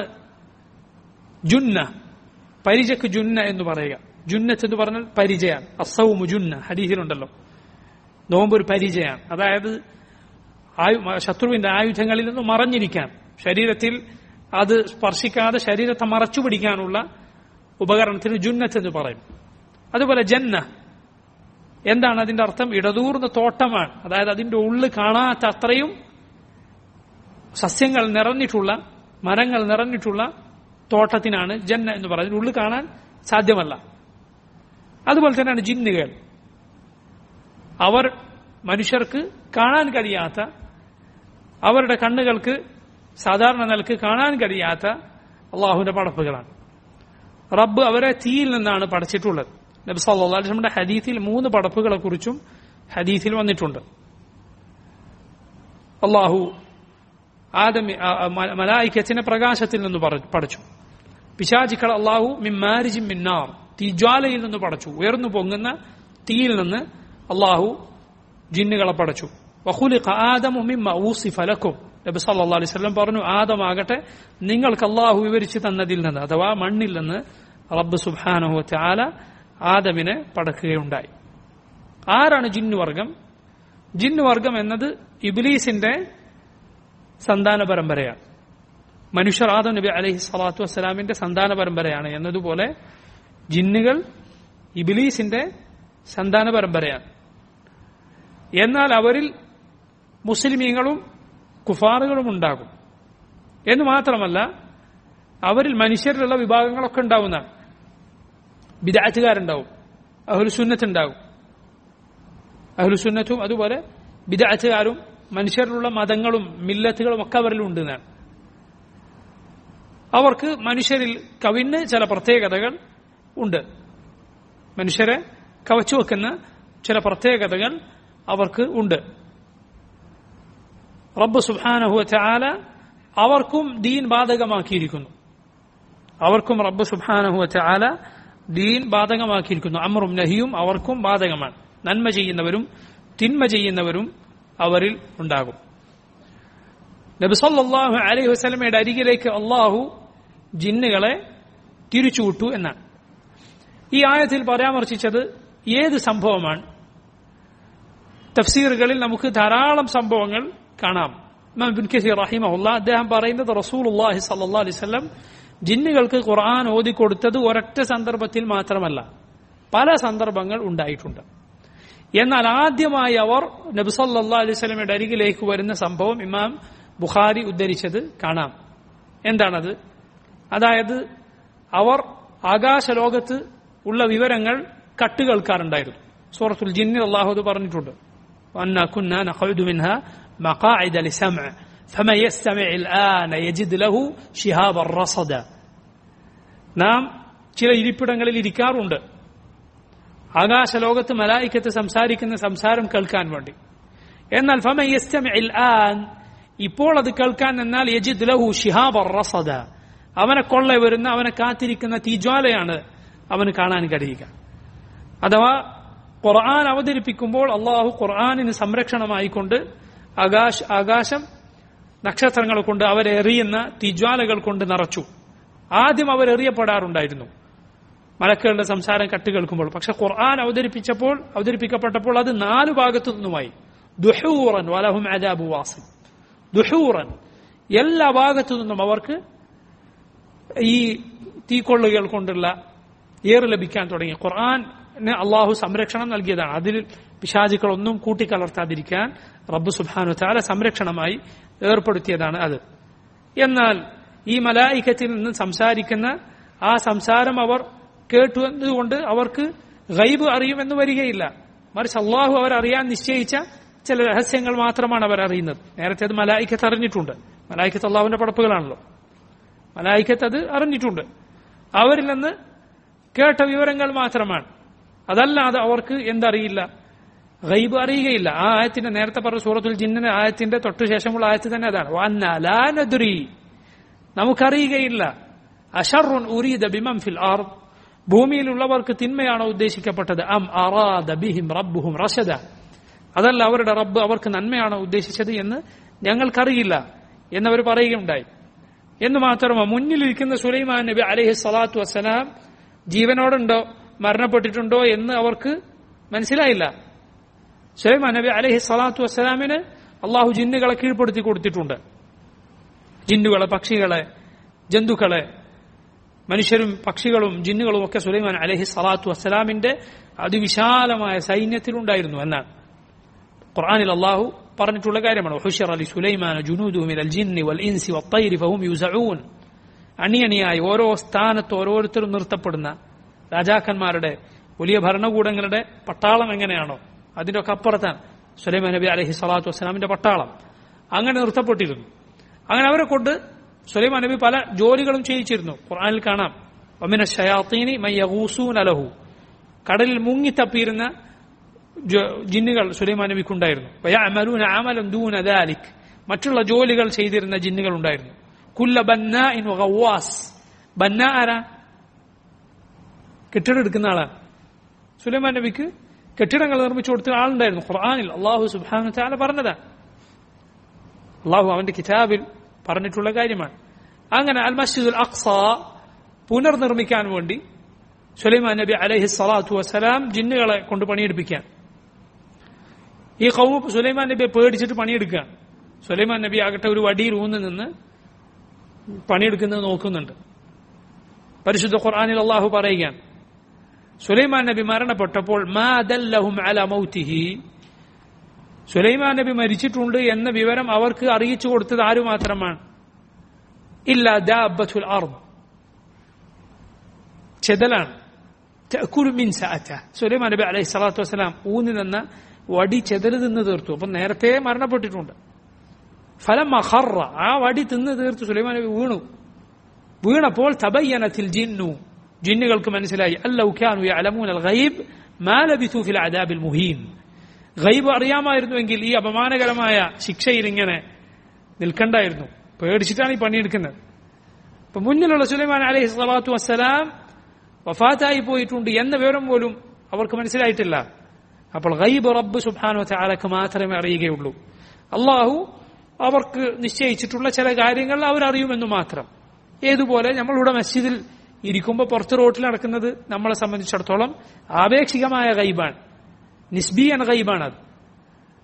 ജുന്ന പരിചക്ക് ജുന്ന എന്ന് പറയുക ജുന്നത്ത് എന്ന് പറഞ്ഞാൽ പരിചയാണ് അസൗമു ജുന്ന ഹരീഹിലുണ്ടല്ലോ നോമ്പ് ഒരു പരിചയമാണ് അതായത് ആയു ശത്രുവിന്റെ ആയുധങ്ങളിൽ നിന്ന് മറഞ്ഞിരിക്കാൻ ശരീരത്തിൽ അത് സ്പർശിക്കാതെ ശരീരത്തെ മറച്ചു പിടിക്കാനുള്ള ഉപകരണത്തിന് ജുന്നത്ത് എന്ന് പറയും അതുപോലെ ജന്ന എന്താണ് അതിന്റെ അർത്ഥം ഇടതൂർന്ന തോട്ടമാണ് അതായത് അതിന്റെ ഉള്ളിൽ കാണാത്ത അത്രയും സസ്യങ്ങൾ നിറഞ്ഞിട്ടുള്ള മരങ്ങൾ നിറഞ്ഞിട്ടുള്ള തോട്ടത്തിനാണ് ജന്ന എന്ന് പറയുന്നത് ഉള്ളിൽ കാണാൻ സാധ്യമല്ല അതുപോലെ തന്നെയാണ് ജിന്നുകൾ അവർ മനുഷ്യർക്ക് കാണാൻ കഴിയാത്ത അവരുടെ കണ്ണുകൾക്ക് സാധാരണ നിലക്ക് കാണാൻ കഴിയാത്ത അള്ളാഹുവിന്റെ പടപ്പുകളാണ് റബ്ബ് അവരെ തീയിൽ നിന്നാണ് പഠിച്ചിട്ടുള്ളത് നബി സല്ലല്ലാഹു അലൈഹി വസല്ലമയുടെ ഹദീസിൽ മൂന്ന് പടപ്പുകളെ കുറിച്ചും ഹദീസിൽ വന്നിട്ടുണ്ട് അള്ളാഹു ആദമി മലായിക്കത്തിനെ പ്രകാശത്തിൽ നിന്ന് പഠിച്ചു പിശാചിക്കൾ അള്ളാഹു മിമ്മാരിജിം മിന്നാർ തീജ്വാലയിൽ നിന്ന് പടച്ചു ഉയർന്നു പൊങ്ങുന്ന തീയിൽ നിന്ന് അള്ളാഹു ജിന്നുകളെ പടച്ചു വഖുലിഖ ആദമു മിമ്മ ഊസിഫ ലക്കും നബി സല്ലല്ലാഹു അലൈഹി വസല്ലം പറഞ്ഞു ആദമാകട്ടെ നിങ്ങൾക്ക് അള്ളാഹു വിവരിച്ചു തന്നതിൽ നിന്ന് അഥവാ മണ്ണിൽ നിന്ന് റബ്ബ് സുബ്ഹാനഹു വതആല ആദമിനെ പടക്കുകയുണ്ടായി ആരാണ് ജിന്നുവർഗം ജിന്നുവർഗം എന്നത് ഇബ്ലീസിന്റെ സന്താന പരമ്പരയാണ് മനുഷ്യർ ആദം നബി അലൈഹി സ്വലാത്തു വസ്സലാമിന്റെ സന്താന പരമ്പരയാണ് എന്നതുപോലെ ജിന്നുകൾ ഇബിലീസിന്റെ സന്താന പരമ്പരയാണ് എന്നാൽ അവരിൽ മുസ്ലിമീങ്ങളും കുഫാറുകളും ഉണ്ടാകും എന്ന് മാത്രമല്ല അവരിൽ മനുഷ്യരിലുള്ള വിഭാഗങ്ങളൊക്കെ ഉണ്ടാവുന്നതാണ് ബിദാറ്റുകാരുണ്ടാവും അഹുലുസുന്നത്ത് ഉണ്ടാകും അഹുലുസുന്നത്തും അതുപോലെ ബിദാറ്റുകാരും മനുഷ്യരിലുള്ള മതങ്ങളും മില്ലത്തുകളും ഒക്കെ അവരിലുണ്ട് എന്നാണ് അവർക്ക് മനുഷ്യരിൽ കവിന് ചില പ്രത്യേകതകൾ ഉണ്ട് മനുഷ്യരെ കവച്ചു വെക്കുന്ന ചില പ്രത്യേകതകൾ അവർക്ക് ഉണ്ട് റബ്ബ് സുബാനഹു ചാല അവർക്കും ദീൻ ബാധകമാക്കിയിരിക്കുന്നു അവർക്കും റബ്ബ് സുബാനഹു ചാല ദീൻ ബാധകമാക്കിയിരിക്കുന്നു അമറും നഹിയും അവർക്കും ബാധകമാണ് നന്മ ചെയ്യുന്നവരും തിന്മ ചെയ്യുന്നവരും അവരിൽ ഉണ്ടാകും നബിസല്ലാഹു അലൈഹി വസ്ലമയുടെ അരികിലേക്ക് അള്ളാഹു ജിന്നുകളെ തിരിച്ചുവിട്ടു എന്നാണ് ഈ ആയത്തിൽ പരാമർശിച്ചത് ഏത് സംഭവമാണ് തഫ്സീറുകളിൽ നമുക്ക് ധാരാളം സംഭവങ്ങൾ കാണാം ഇമാം ഇബ്നു കസീർ റഹിമഹുല്ല അദ്ദേഹം പറയുന്നത് റസൂലുള്ളാഹി സ്വല്ലല്ലാഹു അലൈഹി വസല്ലം ജിന്നുകൾക്ക് ഖുർആൻ ഓതിക്കൊടുത്തത് ഒരൊറ്റ സന്ദർഭത്തിൽ മാത്രമല്ല പല സന്ദർഭങ്ങൾ ഉണ്ടായിട്ടുണ്ട് എന്നാൽ ആദ്യമായി അവർ നബി സല്ലല്ലാഹു അലൈഹി വസല്ലമയുടെ അരികിലേക്ക് വരുന്ന സംഭവം ഇമാം ബുഖാരി ഉദ്ധരിച്ചത് കാണാം എന്താണത് അതായത് അവർ ആകാശലോകത്ത് ഉള്ള വിവരങ്ങൾ കട്ട് കേൾക്കാറുണ്ടായിരുന്നു സൂറത്തുൽ ജിന്നിൽ അള്ളാഹു അത് പറഞ്ഞിട്ടുണ്ട് وأنا كنا نقعد منها مقاعد لسمع فمن يستمع الآن يجد له شهابا رصدا നാം ചില ഇരിപ്പിടങ്ങളിൽ ഇരിക്കാറുണ്ട് ആകാശലോകത്ത് മലായിക്കത്ത് സംസാരിക്കുന്ന സംസാരം കേൾക്കാൻ വേണ്ടി എന്നാൽ ഫമ യസ്തമിഇൽ ആൻ ഇപ്പോൾ അത് കേൾക്കാൻ എന്നാൽ യജിദ് ലഹു ഷിഹാബ റസദ അവനെ കൊള്ള വരുന്ന അവനെ കാത്തിരിക്കുന്ന തീജ്വാലയാണ് അവന് കാണാൻ കഴിയുക അഥവാ ഖുർആൻ അവതരിപ്പിക്കുമ്പോൾ അള്ളാഹു ഖുർആാനിന് സംരക്ഷണമായിക്കൊണ്ട് ആകാശ ആകാശം നക്ഷത്രങ്ങൾ കൊണ്ട് അവരെ എറിയുന്ന തീജ്വാലകൾ കൊണ്ട് നിറച്ചു ആദ്യം അവരെറിയപ്പെടാറുണ്ടായിരുന്നു മലക്കുകളുടെ സംസാരം കട്ട് കേൾക്കുമ്പോൾ പക്ഷെ ഖുർആൻ അവതരിപ്പിച്ചപ്പോൾ അവതരിപ്പിക്കപ്പെട്ടപ്പോൾ അത് നാലു ഭാഗത്തു നിന്നുമായി ദുഹൂറൻ വലഹും അജാബു വാസിം ദുഹൂറൻ എല്ലാ ഭാഗത്തു നിന്നും അവർക്ക് ഈ തീക്കൊള്ളുകൾ കൊണ്ടുള്ള ഏറ് ലഭിക്കാൻ തുടങ്ങി ഖുർആൻ അള്ളാഹു സംരക്ഷണം നൽകിയതാണ് അതിൽ പിശാചുക്കളൊന്നും കൂട്ടിക്കലർത്താതിരിക്കാൻ റബ്ബ് സുബാനു താല സംരക്ഷണമായി ഏർപ്പെടുത്തിയതാണ് അത് എന്നാൽ ഈ മലായിക്കത്തിൽ നിന്ന് സംസാരിക്കുന്ന ആ സംസാരം അവർ കേട്ടു എന്നതുകൊണ്ട് അവർക്ക് ഗൈബ് അറിയുമെന്ന് വരികയില്ല മറിച്ച് അള്ളാഹു അവർ അറിയാൻ നിശ്ചയിച്ച ചില രഹസ്യങ്ങൾ മാത്രമാണ് അവർ അറിയുന്നത് നേരത്തെ അത് മലായിക്കത്ത് അറിഞ്ഞിട്ടുണ്ട് മലായിക്കത്ത് അള്ളാഹുവിന്റെ പടപ്പുകളാണല്ലോ മലായിക്കത്ത് അത് അറിഞ്ഞിട്ടുണ്ട് അവരിൽ നിന്ന് കേട്ട വിവരങ്ങൾ മാത്രമാണ് അതല്ലാതെ അവർക്ക് എന്തറിയില്ല ഗൈബ് അറിയുകയില്ല ആ ആയത്തിന്റെ നേരത്തെ പറഞ്ഞ സൂറത്തുൽ ജിന്നിന്റെ ആയത്തിന്റെ തൊട്ടു ശേഷമുള്ള ആയത്ത് തന്നെ അതാണ് വന്നലാനദുരി നമുക്കറിയുകയില്ല അഷറുൻ ഉരീദ ബിമം ഫിൽ ആർ ഭൂമിയിലുള്ളവർക്ക് തിന്മയാണോ ഉദ്ദേശിക്കപ്പെട്ടത് അം അറാദ ബിഹിം റബ്ബുഹും റഷദ അതല്ല അവരുടെ റബ്ബ് അവർക്ക് നന്മയാണോ ഉദ്ദേശിച്ചത് എന്ന് ഞങ്ങൾക്കറിയില്ല എന്നവർ പറയുകയുണ്ടായി എന്ന് മാത്രമോ മുന്നിലിരിക്കുന്ന സുലൈമാൻ നബി അലഹി സ്വലാത്തു വസ്സലാം ജീവനോടുണ്ടോ മരണപ്പെട്ടിട്ടുണ്ടോ എന്ന് അവർക്ക് മനസ്സിലായില്ല സുലൈമാൻ നബി അലഹി സ്വലാത്തു വസ്സലാമിന് അള്ളാഹു ജിന്നുകളെ കീഴ്പ്പെടുത്തി കൊടുത്തിട്ടുണ്ട് ജിന്നുകളെ പക്ഷികളെ ജന്തുക്കളെ മനുഷ്യരും പക്ഷികളും ജിന്നുകളും ഒക്കെ സുലൈമാൻ അലഹി സ്വലാത്തു വസ്സലാമിന്റെ അതിവിശാലമായ സൈന്യത്തിലുണ്ടായിരുന്നു എന്നാണ് ഖുർആനിൽ അള്ളാഹു പറഞ്ഞിട്ടുള്ള കാര്യമാണ് ഹുഷർ അലി സുലൈമാൻ ജുനൂദുമിൽ അൽ ജിന്നി വൽ ഇൻസി വത്തൈരി ഫഹും യുസഊൻ അണിയണിയായി ഓരോ സ്ഥാനത്ത് ഓരോരുത്തരും നിർത്തപ്പെടുന്ന രാജാക്കന്മാരുടെ വലിയ ഭരണകൂടങ്ങളുടെ പട്ടാളം എങ്ങനെയാണോ അതിന്റെ ഒക്കെ അപ്പുറത്താണ് സുലൈമാൻ നബി അലഹി സ്വലാത്തു വസ്സലാമിന്റെ പട്ടാളം അങ്ങനെ നിർത്തപ്പെട്ടിരുന്നു അങ്ങനെ അവരെ കൊണ്ട് സുലൈമാൻ നബി പല ജോലികളും ചെയ്യിച്ചിരുന്നു ഖുർആനിൽ കാണാം ഒമിന ഷയാത്തീനി മയ്യൂസൂൻ അലഹു കടലിൽ മുങ്ങിത്തപ്പിയിരുന്ന ജിന്നുകൾ സുലൈമാൻ നബിക്കുണ്ടായിരുന്നു വയഅമലൂന അമലൻ ദൂന ദാലിക് മറ്റുള്ള ജോലികൾ ചെയ്തിരുന്ന ജിന്നുകൾ ഉണ്ടായിരുന്നു കുല്ല ബന്നാഇൻ വഗവാസ് ബന്ന ആരാ കെട്ടിടം എടുക്കുന്ന ആളാണ് സുലൈമാൻ നബിക്ക് കെട്ടിടങ്ങൾ നിർമ്മിച്ചു കൊടുത്ത ആളുണ്ടായിരുന്നു ഖുർആനിൽ അള്ളാഹു സുബ്ഹാനഹു തആല പറഞ്ഞതാണ് അള്ളാഹു അവന്റെ കിതാബിൽ പറഞ്ഞിട്ടുള്ള കാര്യമാണ് അങ്ങനെ അൽ മസ്ജിദുൽ അക്സ പുനർനിർമ്മിക്കാൻ വേണ്ടി സുലൈമാൻ നബി അലൈഹി സ്വലാത്തു വസ്സലാം ജിന്നുകളെ കൊണ്ട് പണിയെടുപ്പിക്കാൻ ഈ കൗമ സുലൈമാൻ നബിയെ പേടിച്ചിട്ട് പണിയെടുക്കുകയാണ് സുലൈമാൻ നബി ആകട്ടെ ഒരു വടിയിൽ ഊന്ന് നിന്ന് പണിയെടുക്കുന്നത് നോക്കുന്നുണ്ട് പരിശുദ്ധ ഖുർആനിൽ അള്ളാഹു പറയുകയാണ് സുലൈമാൻ നബി മരണപ്പെട്ടപ്പോൾ മാ ദല്ലഹും അല മൗതിഹി സുലൈമാൻ നബി മരിച്ചിട്ടുണ്ട് എന്ന വിവരം അവർക്ക് അറിയിച്ചു കൊടുത്തത് ആരു മാത്രമാണ് ഇല്ല ദാബത്തുൽ അർദ് ചെതലാണ് മിൻ സഅത സുലൈമാൻ നബി അലൈഹി സ്വലാത്തു വസ്സലാം ഊന്നി നിന്ന വടി ചെതല് തിന്ന് തീർത്തു അപ്പൊ നേരത്തെ മരണപ്പെട്ടിട്ടുണ്ട് ഫലം മഹറ ആ വടി തിന്ന് തീർത്തു സുലൈമാൻ നബി വീണു വീണപ്പോൾ തബയ്യനത്തിൽ ജിന്നു ജിന്നുകൾക്ക് മനസ്സിലായി അല്ലൗ കാനു യഅലമൂന അൽ ഗൈബ് മാ ലബിഥു ഫിൽ അദാബിൽ മുഹീൻ ഗൈബ് അറിയാമായിരുന്നുവെങ്കിൽ ഈ അപമാനകരമായ ശിക്ഷയിൽ ഇങ്ങനെ നിൽക്കണ്ടായിരുന്നു പേടിച്ചിട്ടാണ് ഈ പണിയെടുക്കുന്നത് അപ്പൊ മുന്നിലുള്ള സുലൈമാൻ അലൈഹി സ്വലാത്തു വസ്സലാം വഫാത്തായി പോയിട്ടുണ്ട് എന്ന വിവരം പോലും അവർക്ക് മനസ്സിലായിട്ടില്ല അപ്പോൾ ഗൈബ് റബ്ബ് സുബാനോ ചാലക്ക് മാത്രമേ അറിയുകയുള്ളൂ അള്ളാഹു അവർക്ക് നിശ്ചയിച്ചിട്ടുള്ള ചില കാര്യങ്ങൾ അവരറിയുമെന്ന് മാത്രം ഏതുപോലെ നമ്മളിവിടെ മസ്ജിദിൽ ഇരിക്കുമ്പോൾ പുറത്ത് റോട്ടിൽ നടക്കുന്നത് നമ്മളെ സംബന്ധിച്ചിടത്തോളം ആപേക്ഷികമായ ഗൈബാണ് നിസ്ബിയൻ ഗൈബാണ് അത്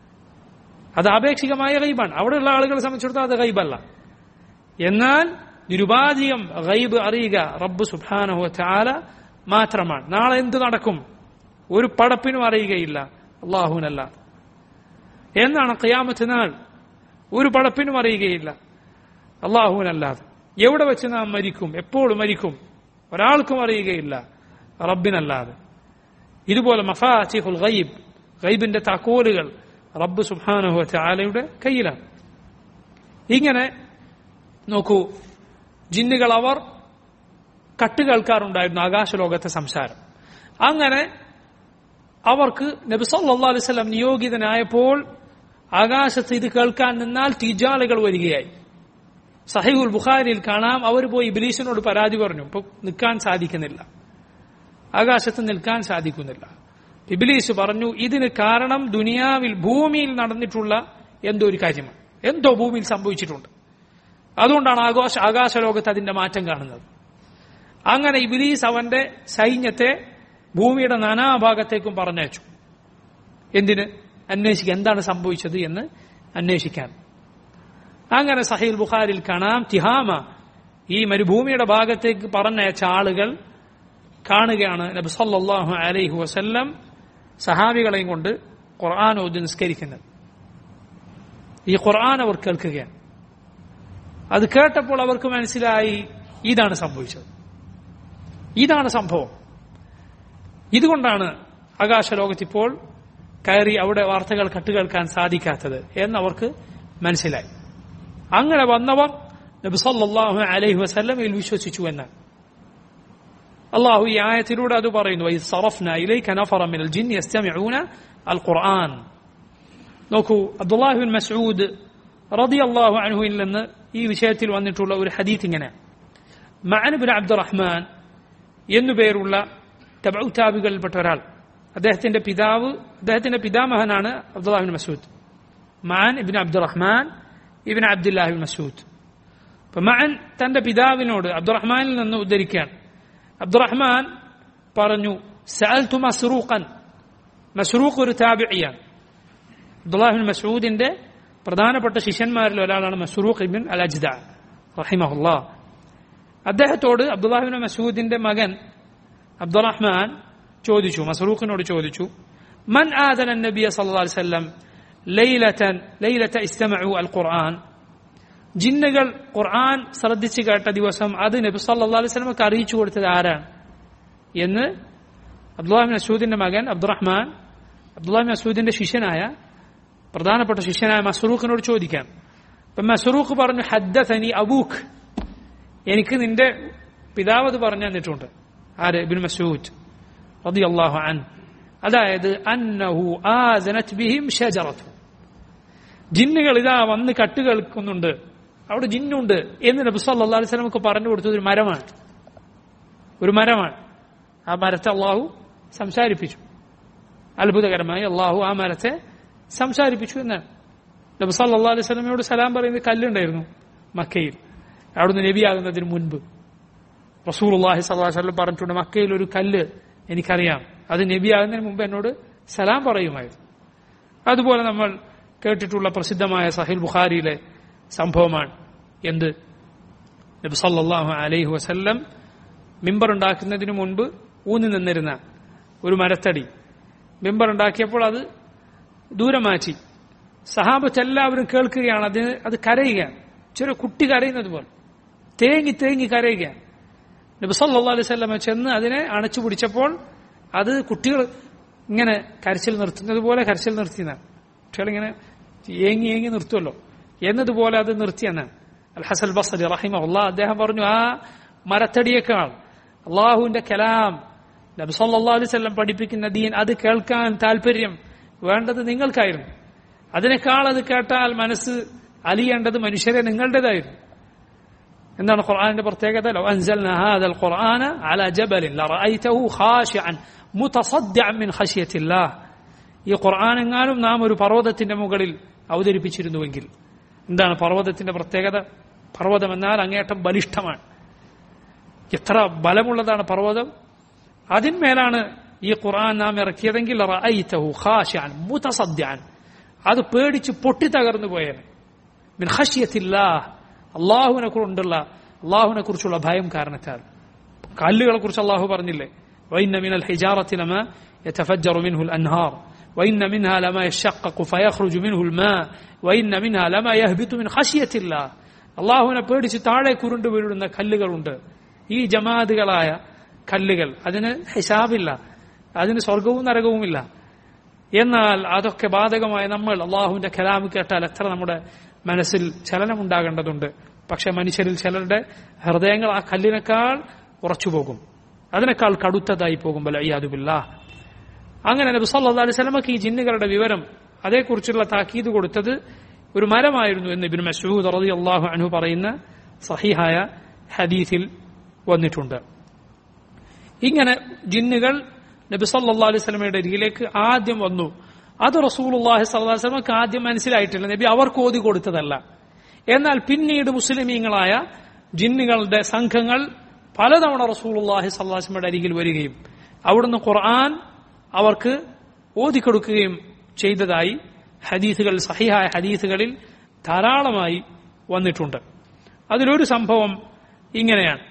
അത് ആപേക്ഷികമായ ഗൈബാണ് അവിടെയുള്ള ആളുകളെ സംബന്ധിച്ചിടത്തോളം അത് ഗൈബല്ല എന്നാൽ നിരുപാധികം ഗൈബ് അറിയുക റബ്ബ് സുബാനഹു ചാല മാത്രമാണ് നാളെ എന്ത് നടക്കും ഒരു പടപ്പിനും അറിയുകയില്ല അള്ളാഹുവിനല്ല എന്നാണ് ഖിയാമത്ത് നാൾ ഒരു പടപ്പിനും അറിയുകയില്ല അള്ളാഹുവിനല്ലാതെ എവിടെ വെച്ച് നാം മരിക്കും എപ്പോൾ മരിക്കും ഒരാൾക്കും അറിയുകയില്ല റബ്ബിനല്ലാതെ ഇതുപോലെ മഫാച്ചിഹുൽ ഗൈബ് ഗൈബിന്റെ താക്കോലുകൾ റബ്ബ് സുബാനഹു ചാലയുടെ കയ്യിലാണ് ഇങ്ങനെ നോക്കൂ ജിന്നുകൾ അവർ കട്ട് കേൾക്കാറുണ്ടായിരുന്നു ആകാശലോകത്തെ സംസാരം അങ്ങനെ അവർക്ക് നബി സല്ലല്ലാഹു അലൈഹി വസല്ലം നിയോഗിതനായപ്പോൾ ആകാശത്ത് ഇത് കേൾക്കാൻ നിന്നാൽ തീജാളുകൾ വരികയായി സഹീഹുൽ ബുഖാരിയിൽ കാണാം അവർ പോയി ഇബ്ലീസിനോട് പരാതി പറഞ്ഞു ഇപ്പൊ നിൽക്കാൻ സാധിക്കുന്നില്ല ആകാശത്ത് നിൽക്കാൻ സാധിക്കുന്നില്ല ഇബ്ലീസ് പറഞ്ഞു ഇതിന് കാരണം ദുനിയാവിൽ ഭൂമിയിൽ നടന്നിട്ടുള്ള എന്തോ ഒരു കാര്യമാണ് എന്തോ ഭൂമിയിൽ സംഭവിച്ചിട്ടുണ്ട് അതുകൊണ്ടാണ് ആകാശ ആകാശലോകത്ത് അതിന്റെ മാറ്റം കാണുന്നത് അങ്ങനെ ഇബിലീസ് അവന്റെ സൈന്യത്തെ ഭൂമിയുടെ നാനാഭാഗത്തേക്കും പറഞ്ഞയച്ചു എന്തിന് അന്വേഷിക്കാൻ എന്താണ് സംഭവിച്ചത് എന്ന് അന്വേഷിക്കാൻ അങ്ങനെ സഹീൽ ബുഖാരിൽ കാണാം തിഹാമ ഈ മരുഭൂമിയുടെ ഭാഗത്തേക്ക് പറഞ്ഞയച്ച ആളുകൾ കാണുകയാണ് നബി സല്ലല്ലാഹു അലൈഹി വസല്ലം സഹാബികളെയും കൊണ്ട് ഖുർആൻ ഓതി നിസ്കരിക്കുന്നത് ഈ ഖുർആൻ അവർ കേൾക്കുകയാണ് അത് കേട്ടപ്പോൾ അവർക്ക് മനസ്സിലായി ഇതാണ് സംഭവിച്ചത് ഇതാണ് സംഭവം ഇതുകൊണ്ടാണ് ആകാശലോകത്തിപ്പോൾ കയറി അവിടെ വാർത്തകൾ കട്ടുകേൾക്കാൻ സാധിക്കാത്തത് എന്നവർക്ക് മനസ്സിലായി അങ്ങനെ വന്നവർ നബി സല്ലല്ലാഹു അലൈഹി വസല്ലമയിൽ വിശ്വസിച്ചു എന്നാണ് അള്ളാഹു ഈ ആയത്തിലൂടെ അത് പറയുന്നു "വഇദ് സറഫ്ന ഇലൈക നഫറ മിനൽ ജിന്നി യസ്തമിഊന അൽ ഖുർആൻ നോക്കൂ അബ്ദുല്ലാഹി ബിൻ മസ്ഊദ് റളിയല്ലാഹു അൻഹുവിൽ നിന്ന് ഈ വിഷയത്തിൽ വന്നിട്ടുള്ള ഒരു ഹദീത്ത് ഇങ്ങനെ മഅൻ ബിൻ അബ്ദുറഹ്മാൻ എന്നു പേരുള്ള തബഉ താബികളിൽപ്പെട്ട ഒരാൾ അദ്ദേഹത്തിന്റെ പിതാവ് അദ്ദേഹത്തിന്റെ പിതാമഹനാണ് അബ്ദുല്ലാഹിബിൻ മസൂദ് മാൻ ഇബിൻ അബ്ദുറഹ്മാൻ ഇബിൻ അബ്ദുല്ലാഹിബിൻ മസൂദ് അപ്പൊ മാൻ തന്റെ പിതാവിനോട് അബ്ദുറഹ്മാനിൽ നിന്ന് ഉദ്ധരിക്കുകയാണ് അബ്ദുറഹ്മാൻ പറഞ്ഞു സഅൽതു മസ്റൂഖൻ മസ്റൂഖ് ഒരു താബിഇയാണ് അബ്ദുല്ലാഹിബിൻ മസൂദിന്റെ പ്രധാനപ്പെട്ട ശിഷ്യന്മാരിൽ ഒരാളാണ് മസ്റൂഖ് ഇബിൻ അൽ അജ്ദ റഹിമഹുല്ലാ അദ്ദേഹത്തോട് അബ്ദുല്ലാഹിബിൻ മസൂദിന്റെ മകൻ അബ്ദുറഹ്മാൻ ചോദിച്ചു മസറൂഖിനോട് ചോദിച്ചു മൻ ആദന നബിയ സല്ലല്ലാഹു അലൈഹി വസല്ലം ലൈലതൻ ലൈലത ഇസ്തമഉ അൽ ഖുർആൻ ജിന്നുകൾ ഖുർആൻ ശ്രദ്ധിച്ചു കേട്ട ദിവസം അത് നബി സല്ലല്ലാഹു അലൈഹി വസല്ലമക്ക് അറിയിച്ചു കൊടുത്തത് ആരാണ് എന്ന് അബ്ദുല്ലാഹി മസൂദിന്റെ മകൻ അബ്ദുറഹ്മാൻ അബ്ദുല്ലാഹി മസൂദിന്റെ ശിഷ്യനായ പ്രധാനപ്പെട്ട ശിഷ്യനായ മസറൂഖിനോട് ചോദിക്കാം അപ്പൊ മസറൂഖ് പറഞ്ഞു ഹദ്ദനി അബൂഖ് എനിക്ക് നിന്റെ പിതാവ് അത് പറഞ്ഞു തന്നിട്ടുണ്ട് ആര് ഇബിൻ മസൂദ് റളിയല്ലാഹു അൻ അതായത് അന്നഹു ആസനത് ബിഹിം ഷജറത്തു ജിന്നുകൾ ഇതാ വന്ന് കട്ട് കേൾക്കുന്നുണ്ട് അവിടെ ജിന്നുണ്ട് എന്ന് നബി സല്ലല്ലാഹു അലൈഹി വസല്ലമക്ക് പറഞ്ഞു കൊടുത്തത് ഒരു മരമാണ് ഒരു മരമാണ് ആ മരത്തെ അള്ളാഹു സംസാരിപ്പിച്ചു അത്ഭുതകരമായി അള്ളാഹു ആ മരത്തെ സംസാരിപ്പിച്ചു എന്നാണ് നബി സല്ലല്ലാഹു അലൈഹി വസല്ലമയോട് സലാം പറയുന്നത് കല്ലുണ്ടായിരുന്നു മക്കയിൽ അവിടുന്ന് നബിയാകുന്നതിന് മുൻപ് റസൂലുള്ളാഹി സ്വല്ലല്ലാഹു അലൈഹി വസല്ലം പറഞ്ഞിട്ടുണ്ട് മക്കയിൽ ഒരു കല്ല് എനിക്കറിയാം അത് നബിയാകുന്നതിന് മുമ്പ് എന്നോട് സലാം പറയുമായിരുന്നു അതുപോലെ നമ്മൾ കേട്ടിട്ടുള്ള പ്രസിദ്ധമായ സഹിൽ ബുഖാരിയിലെ സംഭവമാണ് എന്ത് നബി സല്ലല്ലാഹു അലൈഹി വസല്ലം മിമ്പർ ഉണ്ടാക്കുന്നതിന് മുൻപ് ഊന്നി നിന്നിരുന്ന ഒരു മരത്തടി മിമ്പർ ഉണ്ടാക്കിയപ്പോൾ അത് ദൂരെ മാറ്റി സഹാബത്ത് എല്ലാവരും കേൾക്കുകയാണ് അതിന് അത് കരയുകയാണ് ചെറിയ കുട്ടി കരയുന്നത് പോലെ തേങ്ങി തേങ്ങി കരയുകയാണ് നബി സല്ലല്ലാഹു അലൈഹി വസല്ലം ചെന്ന് അതിനെ അണച്ചു പിടിച്ചപ്പോൾ അത് കുട്ടികൾ ഇങ്ങനെ കരച്ചിൽ നിർത്തുന്നത് പോലെ കരച്ചിൽ നിർത്തിയെന്നാണ് കുട്ടികൾ ഇങ്ങനെ ഏങ്ങി ഏങ്ങി നിർത്തുമല്ലോ എന്നതുപോലെ അത് നിർത്തിയെന്നാണ് അൽ ഹസൽ ബസരി റഹിമ അദ്ദേഹം പറഞ്ഞു ആ മരത്തടിയേക്കാൾ അള്ളാഹുവിന്റെ കലാം നബി സല്ലല്ലാഹു അലൈഹി വസല്ലം പഠിപ്പിക്കുന്ന ദീൻ അത് കേൾക്കാൻ താല്പര്യം വേണ്ടത് നിങ്ങൾക്കായിരുന്നു അതിനേക്കാൾ അത് കേട്ടാൽ മനസ്സ് അലിയേണ്ടത് മനുഷ്യരെ നിങ്ങളുടേതായിരുന്നു എന്താണ് ഖുർആനിന്റെ പ്രത്യേകത ലോ അൻസൽന ഹാദൽ ഖുർആന അലാ ജബലിൻ ലറഅയ്തഹു ഖാശിഅൻ മുതസദ്ദിഅൻ മിൻ ഖശിയത്തില്ലാഹ് ഈ ഖുർആൻ എങ്ങാനും നാം ഒരു പർവ്വതത്തിന്റെ മുകളിൽ അവതരിപ്പിച്ചിരുന്നുവെങ്കിൽ എന്താണ് പർവ്വതത്തിന്റെ പ്രത്യേകത പർവ്വതം എന്നാൽ അങ്ങേയറ്റം ബലിഷ്ഠമാണ് എത്ര ബലമുള്ളതാണ് പർവ്വതം അതിന്മേലാണ് ഈ ഖുർആൻ നാം ഇറക്കിയതെങ്കിൽ റഅയ്തഹു ഖാശിഅൻ മുതസദ്ദിഅൻ അത് പേടിച്ച് പൊട്ടിത്തകർന്നു പോയേനെ മിൻ ഹഷ്യത്തില്ല അള്ളാഹുവിനെ കൊണ്ടുള്ള അള്ളാഹുവിനെ കുറിച്ചുള്ള ഭയം കാരണത്താൽ കല്ലുകളെ കുറിച്ച് അള്ളാഹു പറഞ്ഞില്ലേ വൈന്ന മിനൽ ഹിജാറത്തി ലമ يتفجر منه الأنهار وإن منها لما يشقق فيخرج منه الماء وإن منها لما يهبط من خشية الله അള്ളാഹുവിനെ പേടിച്ച് താഴെ കുരുണ്ടു വീഴുന്ന കല്ലുകളുണ്ട് ഈ ജമാഅത്തുകളായ കല്ലുകൾ അതിന് ഹിസാബില്ല അതിന് സ്വർഗവും നരകവുമില്ല എന്നാൽ അതൊക്കെ ബാധകമായ നമ്മൾ അള്ളാഹുവിന്റെ കലാമ് കേട്ടാൽ എത്ര നമ്മുടെ മനസ്സിൽ ചലനമുണ്ടാകേണ്ടതുണ്ട് പക്ഷെ മനുഷ്യരിൽ ചിലരുടെ ഹൃദയങ്ങൾ ആ കല്ലിനേക്കാൾ ഉറച്ചുപോകും അതിനേക്കാൾ കടുത്തതായി പോകും ബലയ്യാതുബില്ല അങ്ങനെ നബി സല്ലല്ലാഹു അലൈഹി വസല്ലമക്ക് ഈ ജിന്നുകളുടെ വിവരം അതേക്കുറിച്ചുള്ള താക്കീത് കൊടുത്തത് ഒരു മരമായിരുന്നു എന്ന് ഇബ്നു മസ്ഊദ് റളിയല്ലാഹു അൻഹു പറയുന്ന സഹിഹായ ഹദീസിൽ വന്നിട്ടുണ്ട് ഇങ്ങനെ ജിന്നുകൾ നബി സല്ലല്ലാഹു അലൈഹി വസല്ലമയുടെ അരികിലേക്ക് ആദ്യം വന്നു അത് റസൂലുള്ളാഹി സ്വല്ലല്ലാഹു അലൈഹി വസല്ലമക്ക് ആദ്യം മനസ്സിലായിട്ടില്ല നബി അവർക്ക് ഓതി കൊടുത്തതല്ല എന്നാൽ പിന്നീട് മുസ്ലിമീങ്ങളായ ജിന്നുകളുടെ സംഘങ്ങൾ പലതവണ റസൂലുള്ളാഹി സ്വല്ലല്ലാഹു അലൈഹി വസല്ലമയുടെ അരികിൽ വരികയും അവിടുന്ന് ഖുർആൻ അവർക്ക് ഓതിക്കൊടുക്കുകയും ചെയ്തതായി ഹദീസുകൾ സഹിഹായ ഹദീസുകളിൽ ധാരാളമായി വന്നിട്ടുണ്ട് അതിലൊരു സംഭവം ഇങ്ങനെയാണ്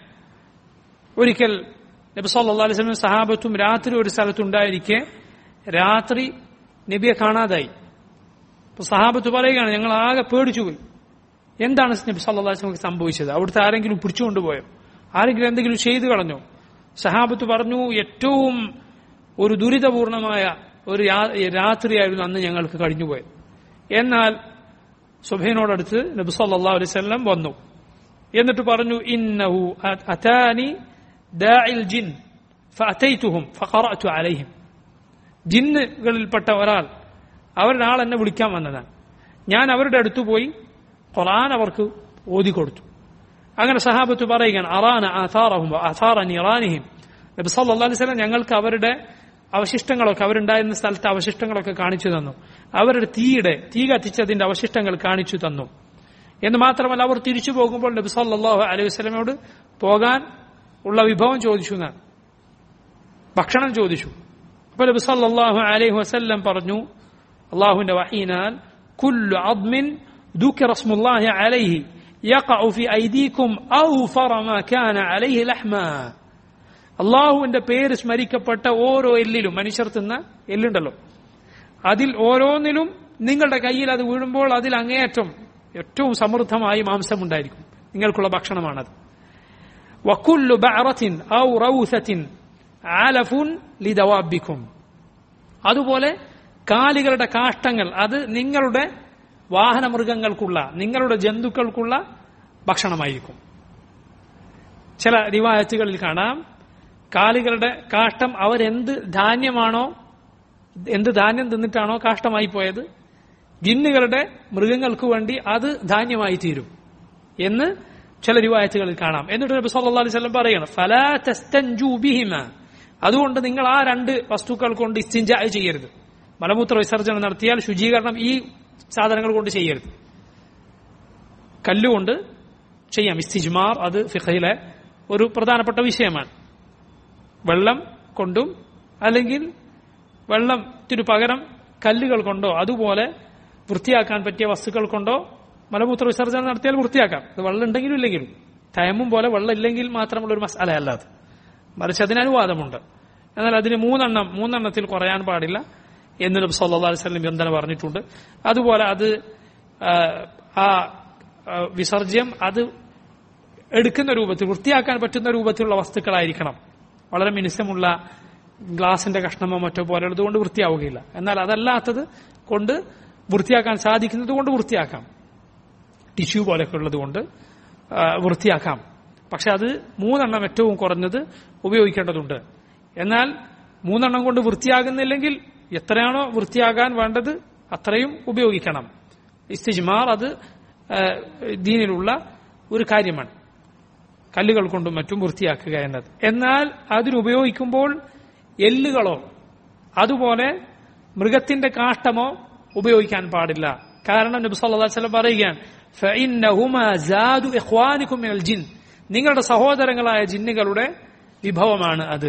ഒരിക്കൽ നബി സല്ലല്ലാഹു അലൈഹി വസല്ലം സഹാബത്തും രാത്രി ഒരു സ്ഥലത്തുണ്ടായിരിക്കെ രാത്രി നബിയെ കാണാതായി അപ്പൊ സഹാബത്ത് പറയുകയാണ് ഞങ്ങൾ ആകെ പേടിച്ചുപോയി എന്താണ് നബി സല്ലല്ലാഹു അലൈഹി വസല്ലം സംഭവിച്ചത് അവിടുത്തെ ആരെങ്കിലും പിടിച്ചുകൊണ്ടുപോയോ ആരെങ്കിലും എന്തെങ്കിലും ചെയ്തു കളഞ്ഞോ സഹാബത്ത് പറഞ്ഞു ഏറ്റവും ഒരു ദുരിതപൂർണമായ ഒരു രാത്രിയായിരുന്നു അന്ന് ഞങ്ങൾക്ക് കഴിഞ്ഞുപോയത് എന്നാൽ സുബൈനോടടുത്ത് നബി സല്ലല്ലാഹു അലൈഹി വസല്ലം വന്നു എന്നിട്ട് പറഞ്ഞു ഇന്നഹു അതാനി ദാഇൽ ജിൻ ഫഅതൈതുഹും ഫഖറഅതു അലൈഹിം ജിന്നുകളിൽപ്പെട്ട ഒരാൾ അവരുടെ ആൾ എന്നെ വിളിക്കാൻ വന്നതാണ് ഞാൻ അവരുടെ അടുത്ത് പോയി ഖുർആൻ അവർക്ക് ഓതി കൊടുത്തു അങ്ങനെ സഹാബത്ത് പറയുകയാണ് അറാന ആഥാറഹും ആഥാറ നിറാനിഹിം നബി സല്ലല്ലാഹു അലൈഹി വസല്ലം ഞങ്ങൾക്ക് അവരുടെ അവശിഷ്ടങ്ങളൊക്കെ അവരുണ്ടായിരുന്ന സ്ഥലത്തെ അവശിഷ്ടങ്ങളൊക്കെ കാണിച്ചു തന്നു അവരുടെ തീയുടെ തീ കത്തിച്ചതിന്റെ അവശിഷ്ടങ്ങൾ കാണിച്ചു തന്നു എന്ന് മാത്രമല്ല അവർ തിരിച്ചു പോകുമ്പോൾ നബി സല്ലല്ലാഹു അലൈഹി വസല്ലമയോട് പോകാൻ ഉള്ള വിഭവം ചോദിച്ചു എന്നാണ് ഭക്ഷണം ചോദിച്ചു അപ്പോൾ നബി സല്ലല്ലാഹു അലൈഹി വസല്ലം പറഞ്ഞു അള്ളാഹുവിന്റെ വഹീനാൽ കുല്ലു അദ്മിൻ ذكر اسم الله عليه يقع في أيديكم أوفر ما كان عليه لحما അള്ളാഹുവിന്റെ പേര് സ്മരിക്കപ്പെട്ട ഓരോ എല്ലിലും മനുഷ്യർ തിന്ന എല്ലുണ്ടല്ലോ അതിൽ ഓരോന്നിലും നിങ്ങളുടെ കയ്യിൽ അത് വീഴുമ്പോൾ അതിൽ അങ്ങേയറ്റം ഏറ്റവും സമൃദ്ധമായി മാംസമുണ്ടായിരിക്കും നിങ്ങൾക്കുള്ള ഭക്ഷണമാണത് വക്കുല്ലു ബഅറത്തിൻ ഔ റൗസത്തിൻ ആലഫുൻ ലിദവാബിക്കും അതുപോലെ കാലികളുടെ കാഷ്ടങ്ങൾ അത് നിങ്ങളുടെ വാഹനമൃഗങ്ങൾക്കുള്ള നിങ്ങളുടെ ജന്തുക്കൾക്കുള്ള ഭക്ഷണമായിരിക്കും ചില റിവായത്തുകളിൽ കാണാം കാലികളുടെ കാഷ്ടം അവരെന്ത് ധാന്യമാണോ എന്ത് ധാന്യം തിന്നിട്ടാണോ കാഷ്ടമായി പോയത് ജിന്നുകളുടെ മൃഗങ്ങൾക്ക് വേണ്ടി അത് ധാന്യമായി തീരും എന്ന് ചില റിവായത്തുകളിൽ കാണാം എന്നിട്ട് നബി സല്ലല്ലാഹു അലൈഹി വസല്ലം പറയണം ഫലാ തസ്തൻജു ബിഹിമ അതുകൊണ്ട് നിങ്ങൾ ആ രണ്ട് വസ്തുക്കൾ കൊണ്ട് ഇസ്തിഞ്ച ചെയ്യരുത് മലമൂത്ര വിസർജനം നടത്തിയാൽ ശുചീകരണം ഈ സാധനങ്ങൾ കൊണ്ട് ചെയ്യരുത് കല്ലുകൊണ്ട് ചെയ്യാം ഇസ്തിജ്മാർ അത് ഫിഖയിലെ ഒരു പ്രധാനപ്പെട്ട വിഷയമാണ് വെള്ളം കൊണ്ടും അല്ലെങ്കിൽ വെള്ളത്തിനു പകരം കല്ലുകൾ കൊണ്ടോ അതുപോലെ വൃത്തിയാക്കാൻ പറ്റിയ വസ്തുക്കൾ കൊണ്ടോ മലമൂത്ര വിസർജനം നടത്തിയാൽ വൃത്തിയാക്കാം അത് വെള്ളം ഉണ്ടെങ്കിലും ഇല്ലെങ്കിലും തയമ്മും പോലെ വെള്ളം ഇല്ലെങ്കിൽ മാത്രമുള്ള ഒരു മസാല അല്ല അത് മറിച്ച് അതിന് അനുവാദമുണ്ട് എന്നാൽ അതിന് മൂന്നെണ്ണം മൂന്നെണ്ണത്തിൽ കുറയാൻ പാടില്ല എന്ന് നബി സല്ലല്ലാഹു അലൈഹി വസല്ലം ബന്ധന പറഞ്ഞിട്ടുണ്ട് അതുപോലെ അത് ആ വിസർജ്യം അത് എടുക്കുന്ന രൂപത്തിൽ വൃത്തിയാക്കാൻ പറ്റുന്ന രൂപത്തിലുള്ള വസ്തുക്കളായിരിക്കണം വളരെ മിനുസമുള്ള ഗ്ലാസിന്റെ കഷ്ണമോ മറ്റോ പോലെയുള്ളത് കൊണ്ട് വൃത്തിയാവുകയില്ല എന്നാൽ അതല്ലാത്തത് കൊണ്ട് വൃത്തിയാക്കാൻ സാധിക്കുന്നത് കൊണ്ട് വൃത്തിയാക്കാം ടിഷ്യൂ പോലെയൊക്കെ ഉള്ളത് കൊണ്ട് വൃത്തിയാക്കാം പക്ഷെ അത് മൂന്നെണ്ണം ഏറ്റവും കുറഞ്ഞത് ഉപയോഗിക്കേണ്ടതുണ്ട് എന്നാൽ മൂന്നെണ്ണം കൊണ്ട് വൃത്തിയാകുന്നില്ലെങ്കിൽ എത്രയാണോ വൃത്തിയാകാൻ വേണ്ടത് അത്രയും ഉപയോഗിക്കണം ഇസ്തിജ്മാർ അത് ദീനിലുള്ള ഒരു കാര്യമാണ് കല്ലുകൾ കൊണ്ടും മറ്റും വൃത്തിയാക്കുക എന്നത് എന്നാൽ അതിനുപയോഗിക്കുമ്പോൾ എല്ലുകളോ അതുപോലെ മൃഗത്തിന്റെ കാഷ്ടമോ ഉപയോഗിക്കാൻ പാടില്ല കാരണം നബി സല്ലല്ലാഹു അലൈഹി വസല്ലം പറയുകയാണ് ഫഇന്നഹുമാ സാദു ഇഖ്വാനികും മിനൽ ജിൻ നിങ്ങളുടെ സഹോദരങ്ങളായ ജിന്നുകളുടെ വിഭവമാണ് അത്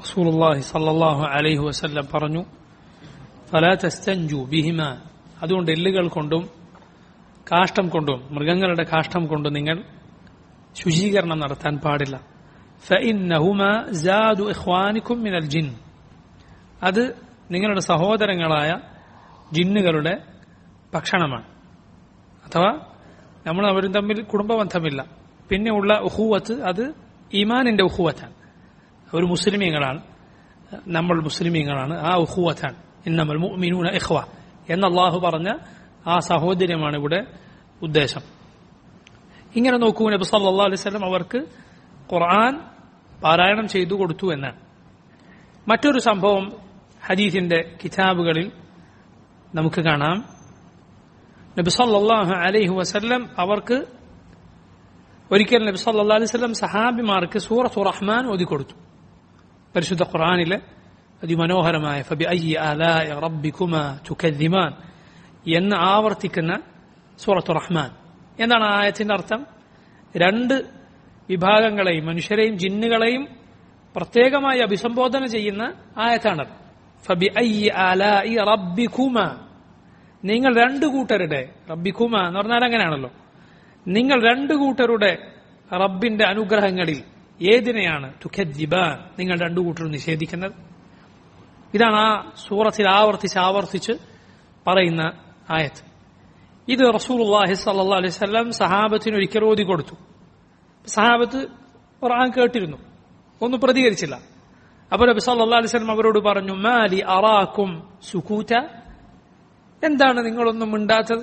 റസൂലുള്ളാഹി സല്ലല്ലാഹു അലൈഹി വസല്ലം പറഞ്ഞു ഫലാ തസ്തൻജു ബിഹിമ അതുകൊണ്ട് എല്ലുകൾ കൊണ്ടും കാഷ്ടം കൊണ്ടും മൃഗങ്ങളുടെ കാഷ്ടം കൊണ്ടും നിങ്ങൾ ശുചീകരണം നടത്താൻ പാടില്ല فإنهما زاد إخوانكم من الجن അത് നിങ്ങളുടെ സഹോദരങ്ങളായ ജിന്നുകളുടെ ഭക്ഷണമാണ് അഥവാ നമ്മൾ അവരും തമ്മിൽ കുടുംബബന്ധമില്ല പിന്നെ ഉള്ള ഉഹൂവത്ത് അത് ഈമാനിന്റെ ഉഹൂവത്താണ് അവർ മുസ്ലിമീങ്ങളാണ് നമ്മൾ മുസ്ലിമീങ്ങളാണ് ആ ഉഹൂവത്താണ് ഇന്നമൽ മുഅ്മിനൂന ഇഖ്വ എന്ന് അള്ളാഹു പറഞ്ഞ ആ സഹോദര്യമാണ് ഇവിടെ ഉദ്ദേശം ഇങ്ങനെ നോക്കൂ നബി സല്ലല്ലാഹു അലൈഹി വസല്ലം അവർക്ക് ഖുർആൻ പാരായണം ചെയ്തു കൊടുത്തു എന്നാണ് മറ്റൊരു സംഭവം ഹദീസിന്റെ കിതാബുകളിൽ നമുക്ക് കാണാം നബി സല്ലല്ലാഹു അലൈഹി വസല്ലം അവർക്ക് ഒരിക്കൽ നബി സല്ലല്ലാഹു അലൈഹി വസല്ലം സഹാബിമാർക്ക് സൂറത്തു റഹ്മാൻ ഓതിക്കൊടുത്തു പരിശുദ്ധ ഖുർആനിലെ അതിമനോഹരമായ ഫബി അയ്യി ആലായ റബ്ബിക്കുമ തുകദ്ദിമാൻ എന്ന് ആവർത്തിക്കുന്ന സൂറത്തു റഹ്മാൻ എന്താണ് ആ ആയത്തിന്റെ അർത്ഥം രണ്ട് വിഭാഗങ്ങളെയും മനുഷ്യരെയും ജിന്നുകളെയും പ്രത്യേകമായി അഭിസംബോധന ചെയ്യുന്ന ആയത്താണത് ഫബി അയ്യി ആലായി റബ്ബിക്കുമ നിങ്ങൾ രണ്ടു കൂട്ടരുടെ റബ്ബിക്കുമ എന്ന് പറഞ്ഞാൽ അങ്ങനെയാണല്ലോ നിങ്ങൾ രണ്ടു കൂട്ടരുടെ റബ്ബിന്റെ അനുഗ്രഹങ്ങളിൽ ഏതിനെയാണ് തുഖദ്ദിബാൻ നിങ്ങൾ രണ്ടു കൂട്ടരും നിഷേധിക്കുന്നത് ഇതാണ് ആ സൂറത്തിൽ ആവർത്തിച്ച് ആവർത്തിച്ച് പറയുന്ന ആയത്ത് ഇത് റസൂലുള്ളാഹി സ്വല്ലല്ലാഹു അലൈഹി വസല്ലം സഹാബത്തിന് ഒരിക്കൽ ഓതി കൊടുത്തു സഹാബത്ത് ഖുർആൻ കേട്ടിരുന്നു ഒന്നും പ്രതികരിച്ചില്ല അപ്പോൾ നബി സല്ലല്ലാഹു അലൈഹി വസല്ലം അവരോട് പറഞ്ഞു മാലി അറാക്കും സുകൂത എന്താണ് നിങ്ങളൊന്നും മിണ്ടാത്തത്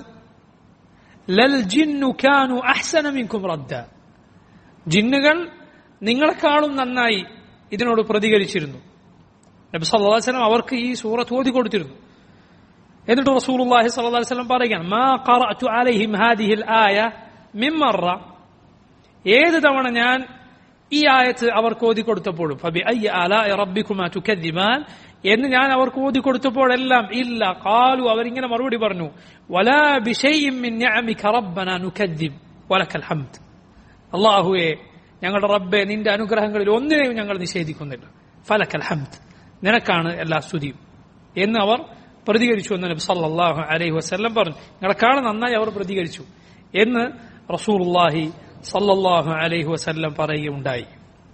ലൽ ജിന്നു കാനു അഹ്സന മിൻകും റദ്ദ ജിന്നുകൾ നിങ്ങളെക്കാളും നന്നായി ഇതിനോട് പ്രതികരിച്ചിരുന്നു നബി സല്ലല്ലാഹു അലൈഹി വസല്ലം അവർക്ക് ഈ സൂറത്ത് ഓതി കൊടുത്തിരുന്നു എന്നിട്ട് റസൂലുള്ളാഹി സ്വല്ലല്ലാഹു അലൈഹി വസല്ലം പറയുകയാണ് മാ ഖറഅതു അലൈഹിം ഹാദിഹിൽ ആയ മിൻ മറ ഏത് തവണ ഞാൻ ഈ ആയത്ത് അവർക്ക് ഓതി കൊടുത്തപ്പോഴും ഫബി അയ്യ ആലാഇ റബ്ബിക്കുമാ തുകദ്ദിമാൻ എന്ന് ഞാൻ അവർക്ക് ഓതി കൊടുത്തപ്പോഴെല്ലാം ഇല്ല ഖാലു അവരിങ്ങനെ മറുപടി പറഞ്ഞു വലാ ബിശൈഇൻ മിൻ നിഅമിക റബ്ബനാ നുകദ്ദിബ് വലക്കൽ ഹംദ് അല്ലാഹുവേ ഞങ്ങളുടെ റബ്ബെ നിന്റെ അനുഗ്രഹങ്ങളിൽ ഒന്നിനെയും ഞങ്ങൾ നിഷേധിക്കുന്നില്ല ഫലക്കൽ ഹംദ് നിനക്കാണ് എല്ലാ സ്തുതിയും എന്ന് അവർ പ്രതികരിച്ചു എന്ന് നബി സല്ലല്ലാഹു അലൈഹി വസല്ലം പറഞ്ഞു നിങ്ങളെക്കാൾ നന്നായി അവർ പ്രതികരിച്ചു എന്ന് റസൂലുള്ളാഹി സല്ലല്ലാഹു അലൈഹി വസല്ലം പറയുകയുണ്ടായി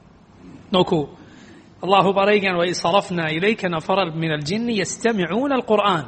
നോക്കൂ അള്ളാഹു പറയുകയാണ് വൈ സറഫ്ന ഇലൈക നഫറൽ മിനൽ ജിന്നി യസ്തമിഊന അൽ ഖുർആൻ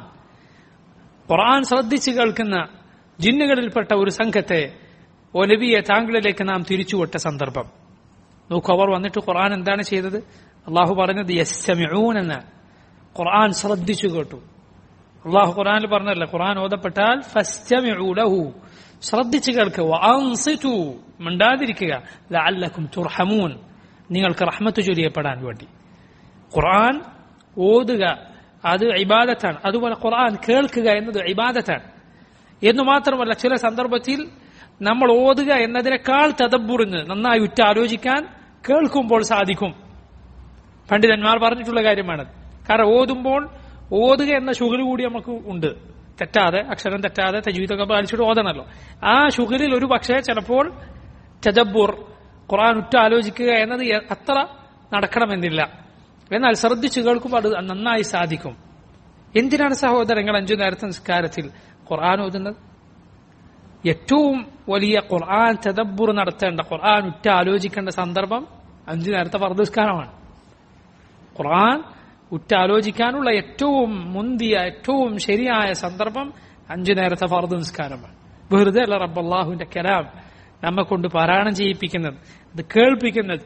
ഖുർആൻ ശ്രദ്ധിച്ചു കേൾക്കുന്ന ജിന്നുകളിൽപ്പെട്ട ഒരു സംഘത്തെ ഓ നബിയെ താങ്കളിലേക്ക് നാം തിരിച്ചുവിട്ട സന്ദർഭം നോക്കൂ അവർ വന്നിട്ട് ഖുർആൻ എന്താണ് ചെയ്തത് അള്ളാഹു പറഞ്ഞത് യസ്തമിഊൻ എന്ന ഖുർആൻ ശ്രദ്ധിച്ചു കേട്ടു അള്ളാഹു ഖുർആനിൽ പറഞ്ഞല്ലേ ഖുർആൻ ഓതപ്പെട്ടാൽ ഫസ്തമിഊ ലഹു ശ്രദ്ധിച്ചു കേൾക്കുക അൻസിതു മിണ്ടാതിരിക്കുക ലഅല്ലക്കും തുർഹമൂൻ നിങ്ങൾക്ക് റഹ്മത്ത് ചൊരിയപ്പെടാൻ വേണ്ടി ഖുർആൻ ഓതുക അത് ഇബാദത്താണ് അതുപോലെ ഖുർആൻ കേൾക്കുക എന്നത് ഇബാദത്താണ് എന്ന് മാത്രമല്ല ചില സന്ദർഭത്തിൽ നമ്മൾ ഓതുക എന്നതിനേക്കാൾ തദബുറിന് നന്നായി ഉറ്റ ആലോചിക്കാൻ കേൾക്കുമ്പോൾ സാധിക്കും പണ്ഡിതന്മാർ പറഞ്ഞിട്ടുള്ള കാര്യമാണത് കാരണം ഓതുമ്പോൾ ഓതുക എന്ന ശുഗൽ കൂടി നമുക്ക് ഉണ്ട് തെറ്റാതെ അക്ഷരം തെറ്റാതെ തജീവിതൊക്കെ പാലിച്ചിട്ട് ഓതണല്ലോ ആ ശുഗലിൽ ഒരു പക്ഷേ ചിലപ്പോൾ തജബുർ ഖുറാൻ ഉറ്റ ആലോചിക്കുക എന്നത് അത്ര നടക്കണമെന്നില്ല എന്നാൽ ശ്രദ്ധിച്ചു കേൾക്കുമ്പോൾ അത് നന്നായി സാധിക്കും എന്തിനാണ് സഹോദരങ്ങൾ അഞ്ചു നേരത്തെ നിസ്കാരത്തിൽ ഖുർആൻ ഓതുന്നത് ഏറ്റവും വലിയ ഖുർആൻ തദബുർ നടത്തേണ്ട ഖുർആൻ ഉറ്റ ആലോചിക്കേണ്ട സന്ദർഭം അഞ്ചു നേരത്തെ വർദ്ധസ്കാരമാണ് ഖുർആൻ ഉറ്റാലോചിക്കാനുള്ള ഏറ്റവും മുന്തിയ ഏറ്റവും ശരിയായ സന്ദർഭം അഞ്ചു നേരത്തെ ഫർദ് നിസ്കാരമാണ് വെറുതെ അല്ല റബ്ബല്ലാഹുവിന്റെ കലാം നമ്മെ കൊണ്ട് പാരായണം ചെയ്യിപ്പിക്കുന്നത് അത് കേൾപ്പിക്കുന്നത്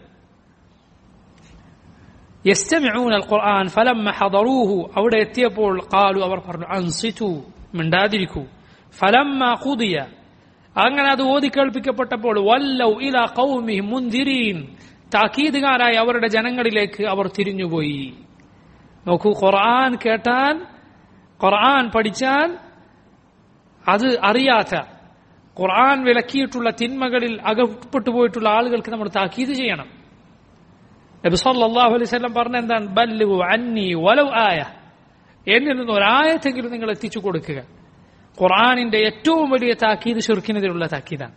യസ്തമിഊന ഖുർആൻ ഫലമ്മ ഹദറൂഹു അവിടെ എത്തിയപ്പോൾ ഖാലു അവർ പറഞ്ഞു അൻസിതു മിണ്ടാതിരിക്കൂ ഫലമ്മ ഖുദിയ അങ്ങനെ അത് ഓതി കേൾപ്പിക്കപ്പെട്ടപ്പോൾ വല്ലൗ ഇല ഖൗമിഹി മുൻദിരീൻ താക്കീതുകാരായി അവരുടെ ജനങ്ങളിലേക്ക് അവർ തിരിഞ്ഞുപോയി നോക്കൂ ഖുർആൻ കേട്ടാൽ ഖുർആൻ പഠിച്ചാൽ അത് അറിയാത്ത ഖുർആൻ വിലക്കിയിട്ടുള്ള തിന്മകളിൽ അകപ്പെട്ടു പോയിട്ടുള്ള ആളുകൾക്ക് നമ്മൾ താക്കീത് ചെയ്യണം നബി സല്ലല്ലാഹു അലൈഹി വസല്ലം പറഞ്ഞ എന്താണ് ബല്ലു അന്നി വലൗ ആയ എന്നിൽ നിന്ന് ഒരായത്തെങ്കിലും നിങ്ങൾ എത്തിച്ചു കൊടുക്കുക ഖുർആനിന്റെ ഏറ്റവും വലിയ താക്കീത് ഷിർക്കിനെതിരുള്ള താക്കീതാണ്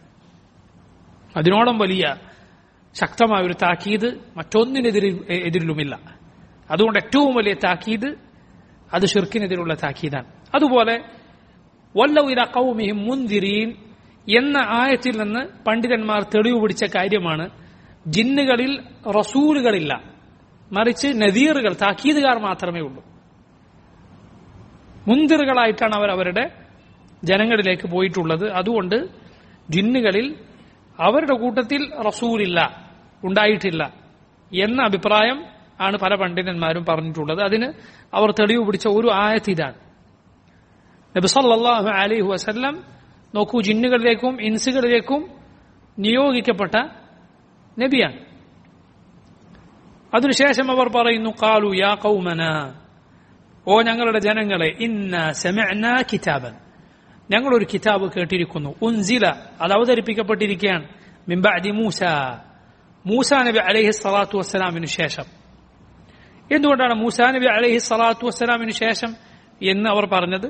അതിനോളം വലിയ ശക്തമായ ഒരു താക്കീത് മറ്റൊന്നിനെതിരിൽ എതിരിലുമില്ല അതുകൊണ്ട് ഏറ്റവും വലിയ താക്കീത് അത് ഷിർക്കിനെതിരുള്ള താക്കീതാണ് അതുപോലെ വല്ലവില കൗമിഹിം മുന്തിരീൻ എന്ന ആയത്തിൽ നിന്ന് പണ്ഡിതന്മാർ തെളിവ് പിടിച്ച കാര്യമാണ് ജിന്നുകളിൽ റസൂലുകളില്ല മറിച്ച് നദീറുകൾ താക്കീതുകാർ മാത്രമേ ഉള്ളൂ മുന്തിറുകളായിട്ടാണ് അവർ അവരുടെ ജനങ്ങളിലേക്ക് പോയിട്ടുള്ളത് അതുകൊണ്ട് ജിന്നുകളിൽ അവരുടെ കൂട്ടത്തിൽ റസൂലില്ല ഉണ്ടായിട്ടില്ല എന്ന അഭിപ്രായം ആണ് പല പണ്ഡിതന്മാരും പറഞ്ഞിട്ടുള്ളത് അതിന് അവർ തെളിവ് പിടിച്ച ഒരു ആയത്ത് ഇതാണ് നബി സല്ലല്ലാഹു അലൈഹി വസല്ലം നോക്കൂ ജിന്നുകളിലേക്കും ഇൻസുകളിലേക്കും നിയോഗിക്കപ്പെട്ട നബിയാണ് അതിനുശേഷം അവർ പറയുന്നു കാലു യാ കൗമന ഓ ഞങ്ങളുടെ ജനങ്ങളെ ഇന്ന സെമഅന കിതാബൻ ഞങ്ങൾ ഒരു കിതാബ് കേട്ടിരിക്കുന്നു ഉൻസില അത് അവതരിപ്പിക്കപ്പെട്ടിരിക്കുകയാണ് മിംബഅദി മൂസ മൂസ നബി അലൈഹി സ്വലാത്തു വസ്സലാമിന് ശേഷം എന്തുകൊണ്ടാണ് മൂസ നബി അലൈഹി സ്വലാത്തു വസ്സലാമിന് ശേഷം എന്ന് അവർ പറഞ്ഞത്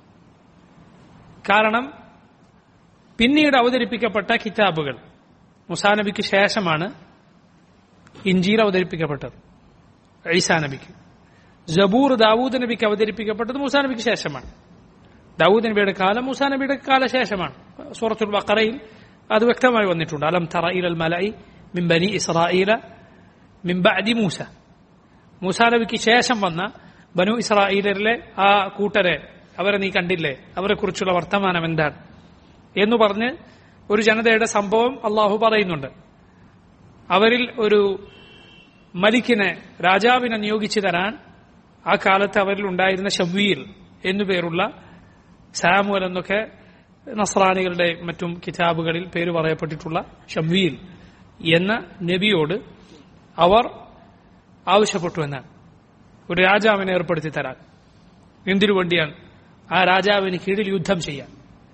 കാരണം പിന്നീട് അവതരിപ്പിക്കപ്പെട്ട കിതാബുകൾ മുസാ നബിക്ക് ശേഷമാണ് ഇഞ്ചീൽ അവതരിപ്പിക്കപ്പെട്ടത് ഈസാ നബിക്ക് ജബൂർ ദാവൂദ് നബിക്ക് അവതരിപ്പിക്കപ്പെട്ടത് മൂസാ നബിക്ക് ശേഷമാണ് ദാവൂദ് നബിയുടെ കാലം മൂസാ നബിയുടെ കാലശേഷമാണ് സൂറത്തുൽ ബക്കറയിൽ അത് വ്യക്തമായി വന്നിട്ടുണ്ട് അലം തറ ഇലൽ മലൈ മിൻ ബനി ഇസ്രായേല മിൻ ബഅദി മൂസ മൂസാ നബിക്ക് ശേഷം വന്ന ബനു ഇസ്രായേലരിലെ ആ കൂട്ടരെ അവരെ നീ കണ്ടില്ലേ അവരെ കുറിച്ചുള്ള വർത്തമാനം എന്താണ് എന്ന് പറഞ്ഞ് ഒരു ജനതയുടെ സംഭവം അള്ളാഹു പറയുന്നുണ്ട് അവരിൽ ഒരു മലിക്കിനെ രാജാവിനെ നിയോഗിച്ചു തരാൻ ആ കാലത്ത് അവരിൽ ഉണ്ടായിരുന്ന ഷവ്വീൽ എന്നുപേരുള്ള സാമുവൽ എന്നൊക്കെ നസ്രാനികളുടെ മറ്റും കിതാബുകളിൽ പേര് പറയപ്പെട്ടിട്ടുള്ള ഷവ്വീൽ എന്ന നബിയോട് അവർ ആവശ്യപ്പെട്ടു എന്നാണ് ഒരു രാജാവിനെ ഏർപ്പെടുത്തി തരാൻ എന്തിനു വേണ്ടിയാണ് ആ രാജാവിന് കീഴിൽ യുദ്ധം ചെയ്യാൻ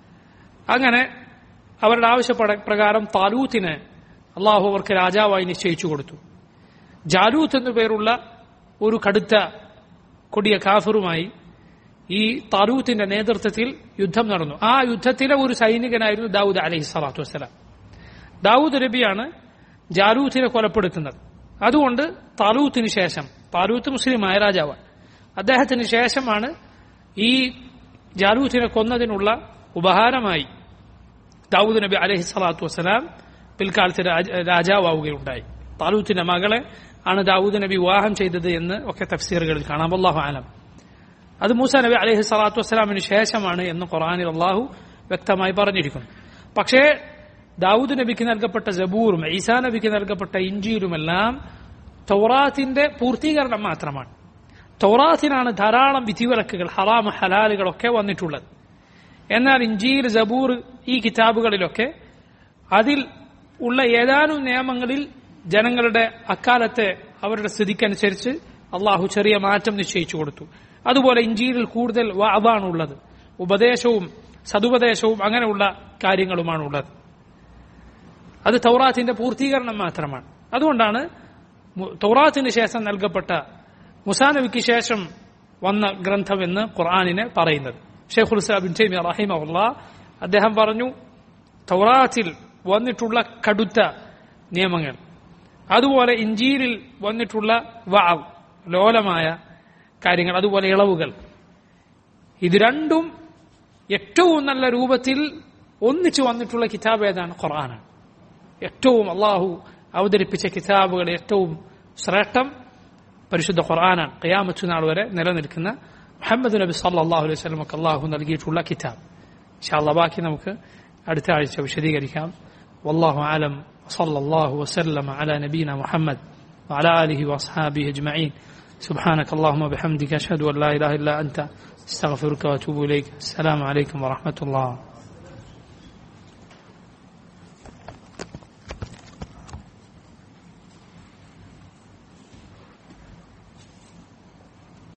അങ്ങനെ അവരുടെ ആവശ്യപ്ര പ്രകാരം താലൂത്തിനെ അള്ളാഹു അവർക്ക് രാജാവായി നിശ്ചയിച്ചു കൊടുത്തു ജാലൂത്ത് എന്നു പേരുള്ള ഒരു കടുത്ത കൊടിയ കാഫറുമായി ഈ താലൂത്തിന്റെ നേതൃത്വത്തിൽ യുദ്ധം നടന്നു ആ യുദ്ധത്തിലെ ഒരു സൈനികനായിരുന്നു ദാവൂദ് അലഹി സ്വലാത്തു വസ്സലാം ദാവൂദ് നബിയാണ് ജാലൂത്തിനെ കൊലപ്പെടുത്തുന്നത് അതുകൊണ്ട് താലൂത്തിന് ശേഷം താലൂത്ത് മുസ്ലിമായ രാജാവാണ് അദ്ദേഹത്തിന് ശേഷമാണ് ഈ ജാലൂത്തിനെ കൊന്നതിനുള്ള ഉപഹാരമായി ദാവൂദ് നബി അലഹി സ്വലാത്തു വസ്സലാം പിൽക്കാലത്ത് രാജാവുകയുണ്ടായി താലൂത്തിന്റെ മകളെ ആണ് ദാവൂദ് നബി വിവാഹം ചെയ്തത് എന്ന് ഒക്കെ തഫ്സീറുകളിൽ കാണാം അള്ളാഹു ആലം അത് മൂസ നബി അലഹി സ്വലാത്തു വസ്സലാമിന് ശേഷമാണ് എന്ന് ഖുറാനിൽ അള്ളാഹു വ്യക്തമായി പറഞ്ഞിരിക്കുന്നു പക്ഷേ ദാവൂദ് നബിക്ക് നൽകപ്പെട്ട ജബൂറും ഈസാ നബിക്ക് നൽകപ്പെട്ട ഇഞ്ചിയിലുമെല്ലാം തൗറാത്തിന്റെ പൂർത്തീകരണം മാത്രമാണ് തൗറാത്തിനാണ് ധാരാളം വിധിവിലക്കുകൾ ഹറാമ ഹലാലുകളൊക്കെ വന്നിട്ടുള്ളത് എന്നാൽ ഇഞ്ചീൽ ജബൂർ ഈ കിതാബുകളിലൊക്കെ അതിൽ ഉള്ള ഏതാനും നിയമങ്ങളിൽ ജനങ്ങളുടെ അക്കാലത്തെ അവരുടെ സ്ഥിതിക്കനുസരിച്ച് അള്ളാഹു ചെറിയ മാറ്റം നിശ്ചയിച്ചു കൊടുത്തു അതുപോലെ ഇഞ്ചിയിൽ കൂടുതൽ വാബാണ് ഉള്ളത് ഉപദേശവും സതുപദേശവും അങ്ങനെയുള്ള കാര്യങ്ങളുമാണ് ഉള്ളത് അത് തൗറാത്തിന്റെ പൂർത്തീകരണം മാത്രമാണ് അതുകൊണ്ടാണ് തൗറാത്തിന് ശേഷം നൽകപ്പെട്ട മുസാനബിക്ക് ശേഷം വന്ന ഗ്രന്ഥമെന്ന് ഖുർആാനിനെ പറയുന്നത് ഷെയ്ഖുൽ ഇസ്ലാം ടൈമി റഹിമല്ല അദ്ദേഹം പറഞ്ഞു തൗറാത്തിൽ വന്നിട്ടുള്ള കടുത്ത നിയമങ്ങൾ അതുപോലെ ഇഞ്ചീലിൽ വന്നിട്ടുള്ള വാവ് ലോലമായ കാര്യങ്ങൾ അതുപോലെ ഇളവുകൾ ഇത് രണ്ടും ഏറ്റവും നല്ല രൂപത്തിൽ ഒന്നിച്ചു വന്നിട്ടുള്ള കിതാബ് ഏതാണ് ഖുർആനാണ് ഏറ്റവും അള്ളാഹു അവതരിപ്പിച്ച കിതാബുകൾ ഏറ്റവും ശ്രേഷ്ഠം പരിശുദ്ധ ഖുർആനാണ് ഖിയാമത്ത് നാൾ വരെ നിലനിൽക്കുന്ന മുഹമ്മദ് നബി സല്ലാഹു അലൈഹി സ്വലമക്ക് അള്ളാഹു നൽകിയിട്ടുള്ള കിതാബ് ഇൻഷാല്ല ബാക്കി നമുക്ക് അടുത്ത ആഴ്ച വിശദീകരിക്കാം والله أعلم وصلى الله وسلم على نبينا محمد وعلى آله وأصحابه أجمعين سبحانك اللهم وبحمدك أشهد أن لا إله إلا أنت استغفرك وأتوب إليك السلام عليكم ورحمة الله